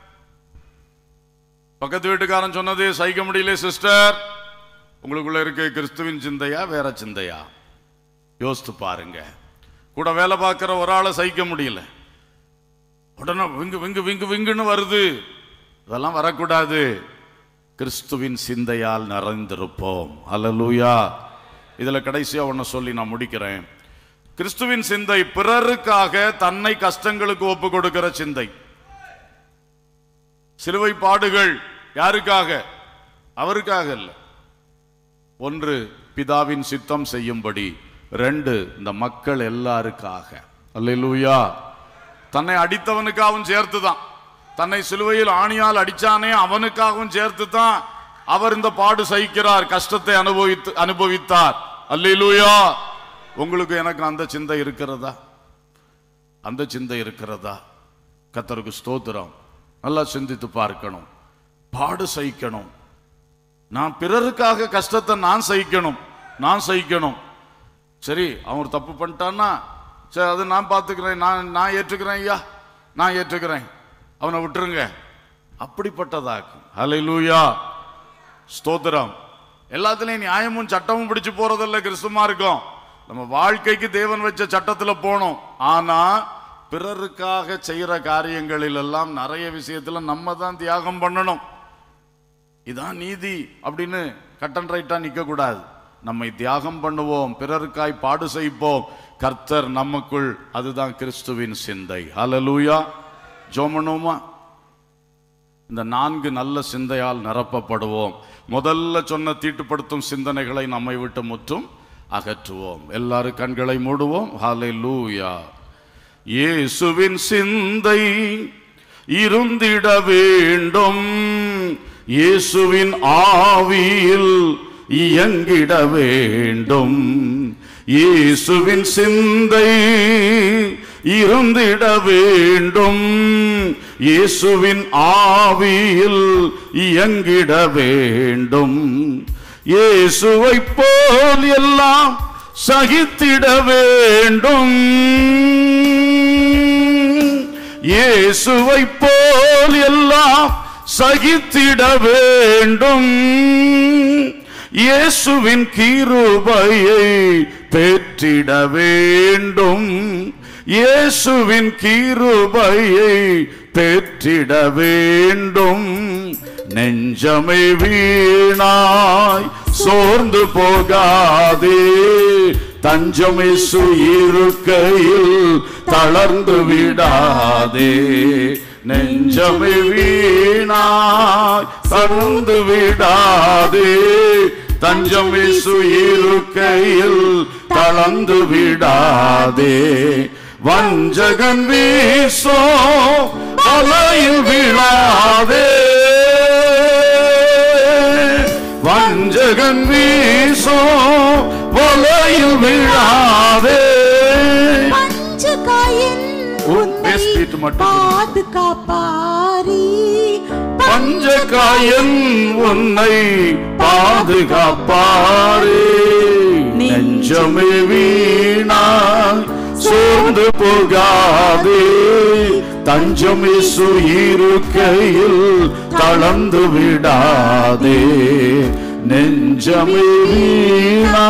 பக்கத்து வீட்டுக்காரன் சொன்னது சகிக்க முடியல சிஸ்டர் உங்களுக்குள்ள இருக்க கிறிஸ்துவின் சிந்தையா வேற சிந்தையா யோசித்து பாருங்க கூட வேலை பார்க்குற ஒரு ஆளை சகிக்க முடியல உடனே விங்கு விங்கு விங்கு விங்குன்னு வருது இதெல்லாம் வரக்கூடாது கிறிஸ்துவின் சிந்தையால் நிறைந்திருப்போம் அல்லேலூயா இதுல கடைசியா ஒன்று சொல்லி நான் முடிக்கிறேன் கிறிஸ்துவின் சிந்தை பிறருக்காக தன்னை கஷ்டங்களுக்கு ஒப்பு கொடுக்கிற சிந்தை சிலுவை பாடுகள் யாருக்காக அவருக்காக இல்ல ஒன்று பிதாவின் சித்தம் செய்யும்படி ரெண்டு இந்த மக்கள் எல்லாருக்காக அல்லேலூயா தன்னை அடித்தவனுக்காகவும் சேர்த்து தான் தன்னை சிலுவையில் ஆணியால் அடிச்சானே அவனுக்காகவும் சேர்த்து தான் அவர் இந்த பாடு சகிக்கிறார் கஷ்டத்தை அனுபவித்து அனுபவித்தார் அல்லேலூயா உங்களுக்கு எனக்கு அந்த சிந்தை இருக்கிறதா அந்த சிந்தை இருக்கிறதா கத்தருக்கு ஸ்தோத்திரம் நல்லா சிந்தித்து பார்க்கணும் பாடு சகிக்கணும் நான் பிறருக்காக கஷ்டத்தை நான் சகிக்கணும் நான் சகிக்கணும் சரி அவன் ஒரு தப்பு பண்ணிட்டான்னா சரி அது நான் பார்த்துக்கிறேன் நான் நான் ஏற்றுக்கிறேன் ஐயா நான் ஏற்றுக்கிறேன் அவனை விட்டுருங்க அப்படிப்பட்டதாக்கும் ஹalleluya ஸ்தோத்திரம் எல்லாத்துலயும் நியாயமும் சட்டமும் பிடிச்சு போறதில்ல கிறிஸ்துமா இருக்கும் நம்ம வாழ்க்கைக்கு தேவன் வச்ச சட்டத்துல போனோம் ஆனா பிறருக்காக செய்யற காரியங்களில் எல்லாம் நிறைய விஷயத்துல நம்ம தான் தியாகம் பண்ணணும் இதான் நீதி அப்படின்னு கட் அண்ட் ரைட்டா நிக்க கூடாது நம்மை தியாகம் பண்ணுவோம் பிறருக்காய் பாடு செய்வோம் கர்த்தர் நமக்குள் அதுதான் கிறிஸ்துவின் சிந்தை ஹalleluya ஜோமனோமா இந்த நான்கு நல்ல சிந்தையால் நிரப்பப்படுவோம் முதல்ல சொன்ன தீட்டுப்படுத்தும் சிந்தனைகளை நம்மை விட்டு முற்றும் அகற்றுவோம் எல்லாரும் கண்களை மூடுவோம் ஹalleluya இயேசுவின் சிந்தை இருந்திட வேண்டும் இயேசுவின் ஆவியில் இயங்கிட வேண்டும் இயேசுவின் சிந்தை இருந்திட வேண்டும் இயேசுவின் ஆவியில் இயங்கிட வேண்டும் இயேசுவை போல் எல்லாம் சகித்திட வேண்டும் இயேசுவை போல் எல்லாம் சகித்திட வேண்டும் இயேசுவின் கிருபையை பெற்றிட வேண்டும் இயேசுவின் கிருபையை பெற்றிட வேண்டும் நெஞ்சமை வீணாய் சோர்ந்து போகாதே தஞ்சமை இருக்கையில் தளர்ந்து விடாதே நெஞ்சமை வீணாய் தளர்ந்து விடாதே தஞ்சமை இருக்கையில் தளர்ந்து விடாதே வஞ்சகன் வீசோ அலையில் விழாதே வஞ்சகன் வீசோ வலையில் விழாதே பஞ்சகாயன் உன் உன்னை பேசிட்டு மட்டும் பாதுகாப்பாரி பஞ்சகாயன் உன்னை பாதுகாப்பாரே நெஞ்சமே வீணாய் சோர்ந்து போகாதே தஞ்சமே இருக்கையில் தளர்ந்து விடாதே நெஞ்சமே வீணா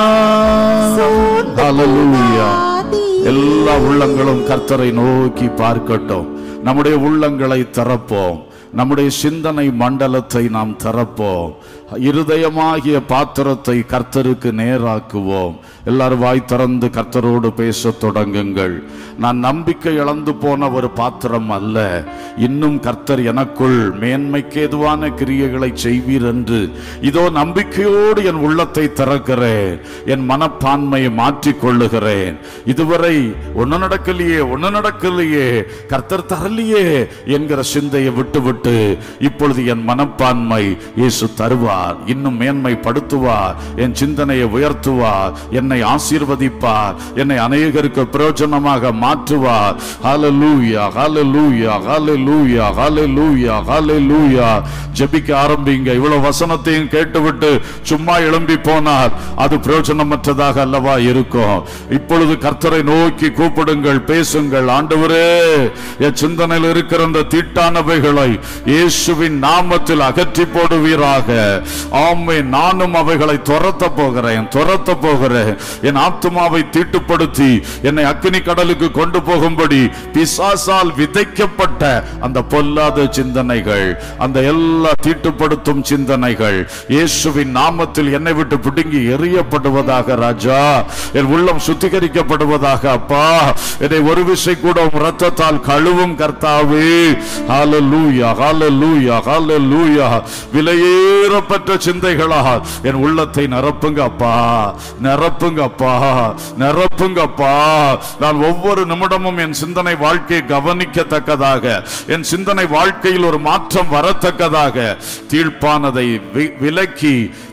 ஹalleluya எல்லா உள்ளங்களும் கர்த்தரை நோக்கி பார்க்கட்டும் நம்முடைய உள்ளங்களை திறப்போம் நம்முடைய சிந்தனை மண்டலத்தை நாம் திறப்போம் இருதயமாகிய பாத்திரத்தை கர்த்தருக்கு நேராக்குவோம் எல்லாரும் வாய் திறந்து கர்த்தரோடு பேசத் தொடங்குங்கள் நான் நம்பிக்கை இழந்து போன ஒரு பாத்திரம் அல்ல இன்னும் கர்த்தர் எனக்குள் மேன்மைக்கு ஏதுவான கிரியைகளை செய்வீர் என்று இதோ நம்பிக்கையோடு என் உள்ளத்தை திறக்கிறேன் என் மனப்பான்மையை மாற்றிக் கொள்ளுகிறேன் இதுவரை ஒண்ணு நடக்கலையே ஒண்ணு நடக்கலையே கர்த்தர் தரலையே என்கிற சிந்தையை விட்டுவிட்டு இப்பொழுது என் மனப்பான்மை இயேசு தருவார் இன்னும் மேன்மைப்படுத்துவார் என் சிந்தனையை உயர்த்துவார் என்னை ஆசீர்வதிப்பார் என்னை அநேகருக்கு பிரயோஜனமாக மாற்றுவார் ஹalleluya ஹalleluya ஹalleluya ஹalleluya ஹalleluya ஜெபிக்க ஆரம்பிங்க இவ்வளவு வசனத்தையும் கேட்டுவிட்டு சும்மா எழும்பி போனால் அது பிரயோஜனமற்றதாக அல்லவா இருக்கும் இப்பொழுது கர்த்தரை நோக்கி கூப்பிடுங்கள் பேசுங்கள் ஆண்டவரே என் சிந்தனையில் இருக்கிற அந்த தீட்டானவைகளை இயேசுவின் நாமத்தில் அகற்றி போடுவீராக ஆமை நானும் அவைகளை துரத்த போகிறேன் துரத்த போகிறேன் என் ஆத்துமாவை தீட்டுப்படுத்தி என்னை அக்கினி கடலுக்கு கொண்டு போகும்படி பிசாசால் விதைக்கப்பட்ட அந்த பொல்லாத சிந்தனைகள் அந்த எல்லா தீட்டுப்படுத்தும் சிந்தனைகள் இயேசுவின் நாமத்தில் என்னை விட்டு பிடுங்கி எறியப்படுவதாக ராஜா என் உள்ளம் சுத்திகரிக்கப்படுவதாக அப்பா என்னை ஒரு விசை கூட உம் ரத்தத்தால் கழுவும் கர்த்தாவே ஹalleluya ஹalleluya ஹalleluya விலையேறப்பட்ட சிந்தைகளால் என் உள்ளத்தை நிரப்புங்க அப்பா நிரப்புங்க அப்பா நிரப்புங்க அப்பா நான் ஒவ்வொரு நிமிடமும் என் சிந்தனை வாழ்க்கையை கவனிக்கத்தக்கதாக என் சிந்தனை வாழ்க்கையில் ஒரு மாற்றம் வரத்தக்கதாக தீழ்ப்பானதை வி- விலக்கி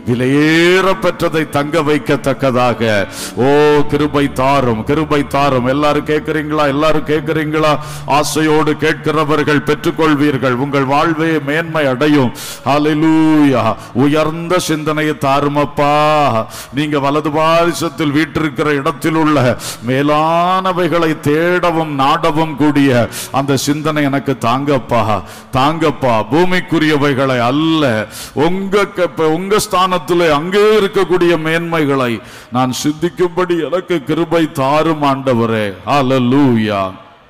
விலையேற பெற்றதை தங்க வைக்கத்தக்கதாக ஓ கிருபை தாரும் கிருபை தாரும் எல்லாரும் கேட்கிறீங்களா எல்லாரும் கேட்கிறீங்களா ஆசையோடு கேட்கிறவர்கள் பெற்றுக்கொள்வீர்கள் உங்கள் வாழ்வே மேன்மை அடையும் ஹalleluya உயர்ந்த சிந்தனையை தாருமப்பா நீங்க வலது பாரிசத்தில் வீற்றிருக்கிற இடத்தில் உள்ள மேலானவைகளை தேடவும் நாடவும் கூடிய அந்த சிந்தனை எனக்கு தாங்கப்பா தாங்கப்பா பூமிக்குரியவைகளை அல்ல உங்க க- உங்க ஸ்தானத்தில் அங்கே இருக்கக்கூடிய மேன்மைகளை நான் சிந்திக்கும்படி எனக்கு கிருபை தாரும் ஆண்டவரே ஹalleluya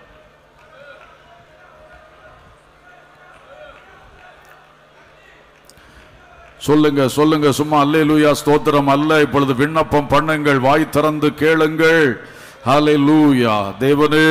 சொல்லுங்க சொல்லுங்க சும்மா அல்லேலூயா ஸ்தோத்திரம் அல்ல இப்பொழுது விண்ணப்பம் பண்ணுங்கள் வாய் திறந்து கேளுங்கள் ஹalleluya தேவனே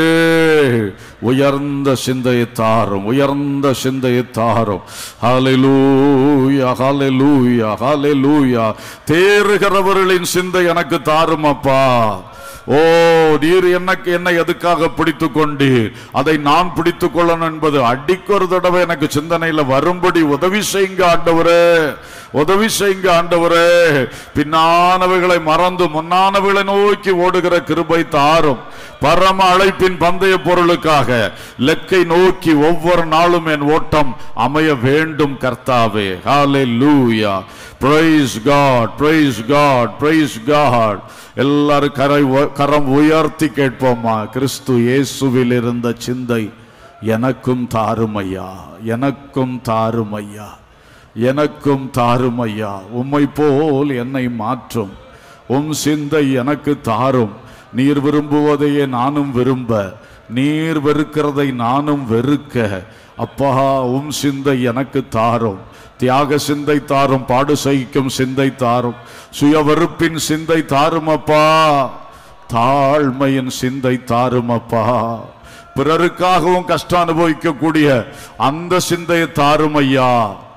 உயர்ந்த சிந்தையை தாரும் உயர்ந்த சிந்தையை தாரும் ஹalleluya ஹalleluya ஹalleluya தேறுகிறவர்களின் சிந்தை எனக்கு தாரும் அப்பா ஓ நீர் எனக்கு என்னை எதுக்காக பிடித்துக் கொண்டீர் அதை நான் பிடித்துக் கொள்ளணும் என்பது அடிக்கு ஒரு தடவை எனக்கு சிந்தனையில வரும்படி உதவி செய்யுங்க ஆண்டவரே உதவி செய்யுங்க ஆண்டவரே பின்னானவைகளை மறந்து முன்னானவைகளை நோக்கி ஓடுகிற கிருபை தாரும் பரம அழைப்பின் பந்தய பொருளுக்காக லெக்கை நோக்கி ஒவ்வொரு நாளும் என் ஓட்டம் அமைய வேண்டும் கர்த்தாவே ஹalleluya praise god praise god praise god எல்லாரும் கரை உ- கரம் உயர்த்தி கேட்போமா கிறிஸ்து இயேசுவில் இருந்த சிந்தை எனக்கும் தாருமையா எனக்கும் தாருமையா எனக்கும் தாருமையா உம்மை போல் என்னை மாற்றும் உம் சிந்தை எனக்கு தாரும் நீர் விரும்புவதையே நானும் விரும்ப நீர் வெறுக்கிறதை நானும் வெறுக்க அப்பா உம் சிந்தை எனக்கு தாரும் தியாக சிந்தை தாரும் பாடு சகிக்கும் சிந்தை தாரும் சுய வெறுப்பின் சிந்தை தாரும் அப்பா தாழ்மையின் சிந்தை தாரும் அப்பா பிறருக்காகவும் கஷ்டம் அனுபவிக்கக்கூடிய அந்த சிந்தையை தாரும் ஐயா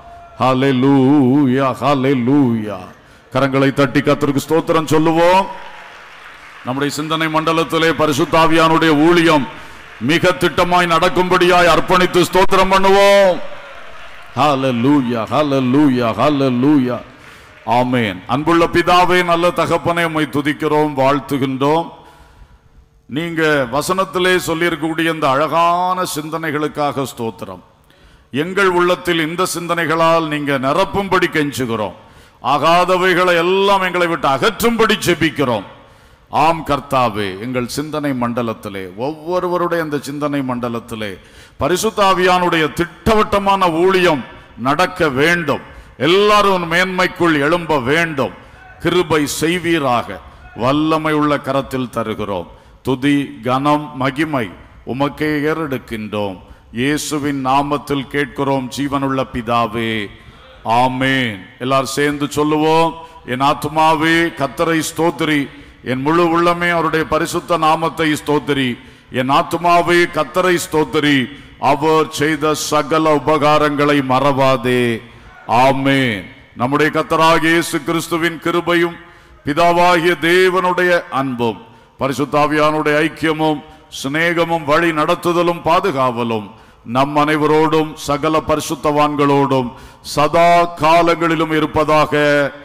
ஹalleluya ஹalleluya கரங்களை தட்டி கர்த்தருக்கு ஸ்தோத்திரம் சொல்லுவோம் நம்முடைய சிந்தனை மண்டலத்திலே பரிசுத்தாவியானுடைய ஊழியம் மிக திட்டமாய் நடக்கும்படியாய் அர்ப்பணித்து ஸ்தோத்திரம் பண்ணுவோம் ஹalleluya ஹalleluya ஹalleluya ஆமென் அன்புள்ள பிதாவே நல்ல தகப்பனை உம்மை துதிக்கிறோம் வாழ்த்துகின்றோம் நீங்க வசனத்திலே சொல்லியிருக்கக்கூடிய இந்த அழகான சிந்தனைகளுக்காக ஸ்தோத்திரம் எங்கள் உள்ளத்தில் இந்த சிந்தனைகளால் நீங்க நிரப்பும்படி கெஞ்சுகிறோம் ஆகாதவைகளை எல்லாம் எங்களை விட்டு அகற்றும்படி செபிக்கிறோம் ஆம் கர்த்தாவே எங்கள் சிந்தனை மண்டலத்திலே ஒவ்வொருவருடைய அந்த சிந்தனை மண்டலத்திலே பரிசுத்தாவியானுடைய திட்டவட்டமான ஊழியம் நடக்க வேண்டும் எல்லாரும் உன் மேன்மைக்குள் எழும்ப வேண்டும் கிருபை செய்வீராக வல்லமை உள்ள கரத்தில் தருகிறோம் துதி கனம் மகிமை உமக்கே ஏறெடுக்கின்றோம் இயேசுவின் நாமத்தில் கேட்கிறோம் ஜீவனுள்ள பிதாவே ஆமேன் எல்லாரும் சேர்ந்து சொல்லுவோம் என் ஆத்துமாவே கத்தரை ஸ்தோத்திரி என் முழு உள்ளமே அவருடைய பரிசுத்த நாமத்தை ஸ்தோத்திரி என் ஆத்துமாவே கத்தரை ஸ்தோத்திரி அவர் செய்த சகல உபகாரங்களை மறவாதே ஆமேன் நம்முடைய கத்தராகிய இயேசு கிறிஸ்துவின் கிருபையும் பிதாவாகிய தேவனுடைய அன்பும் பரிசுத்தாவியானுடைய ஐக்கியமும் சிநேகமும் வழி நடத்துதலும் பாதுகாவலும் நம் அனைவரோடும் சகல பரிசுத்தவான்களோடும் சதா காலங்களிலும் இருப்பதாக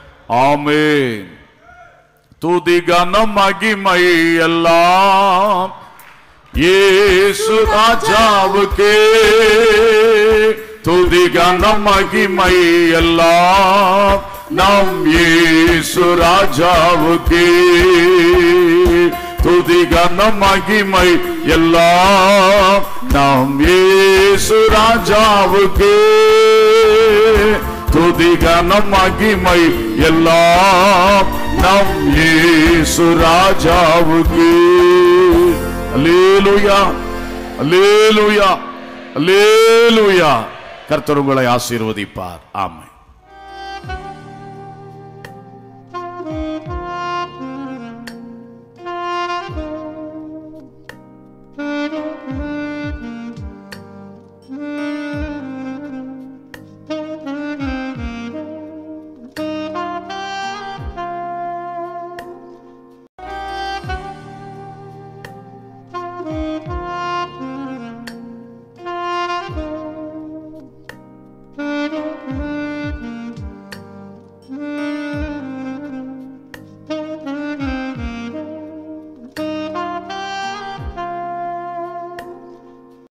ஆமென் துதி கனம் மகிமை எல்லாம் இயேசு ராஜாவுக்கே துதி கனம் மகிமை எல்லாம் நம் இயேசு ராஜாவுக்கே துதி கனம் மகிமை எல்லாம் நம் இயேசு ராஜாவுக்கே துதி கனம் மகிமை எல்லாம் நம் இயேசு ராஜாவுக்கு அல்லேலூயா அல்லேலூயா அல்லேலூயா கர்த்தர் உங்களை ஆசீர்வதிப்பார் ஆமென்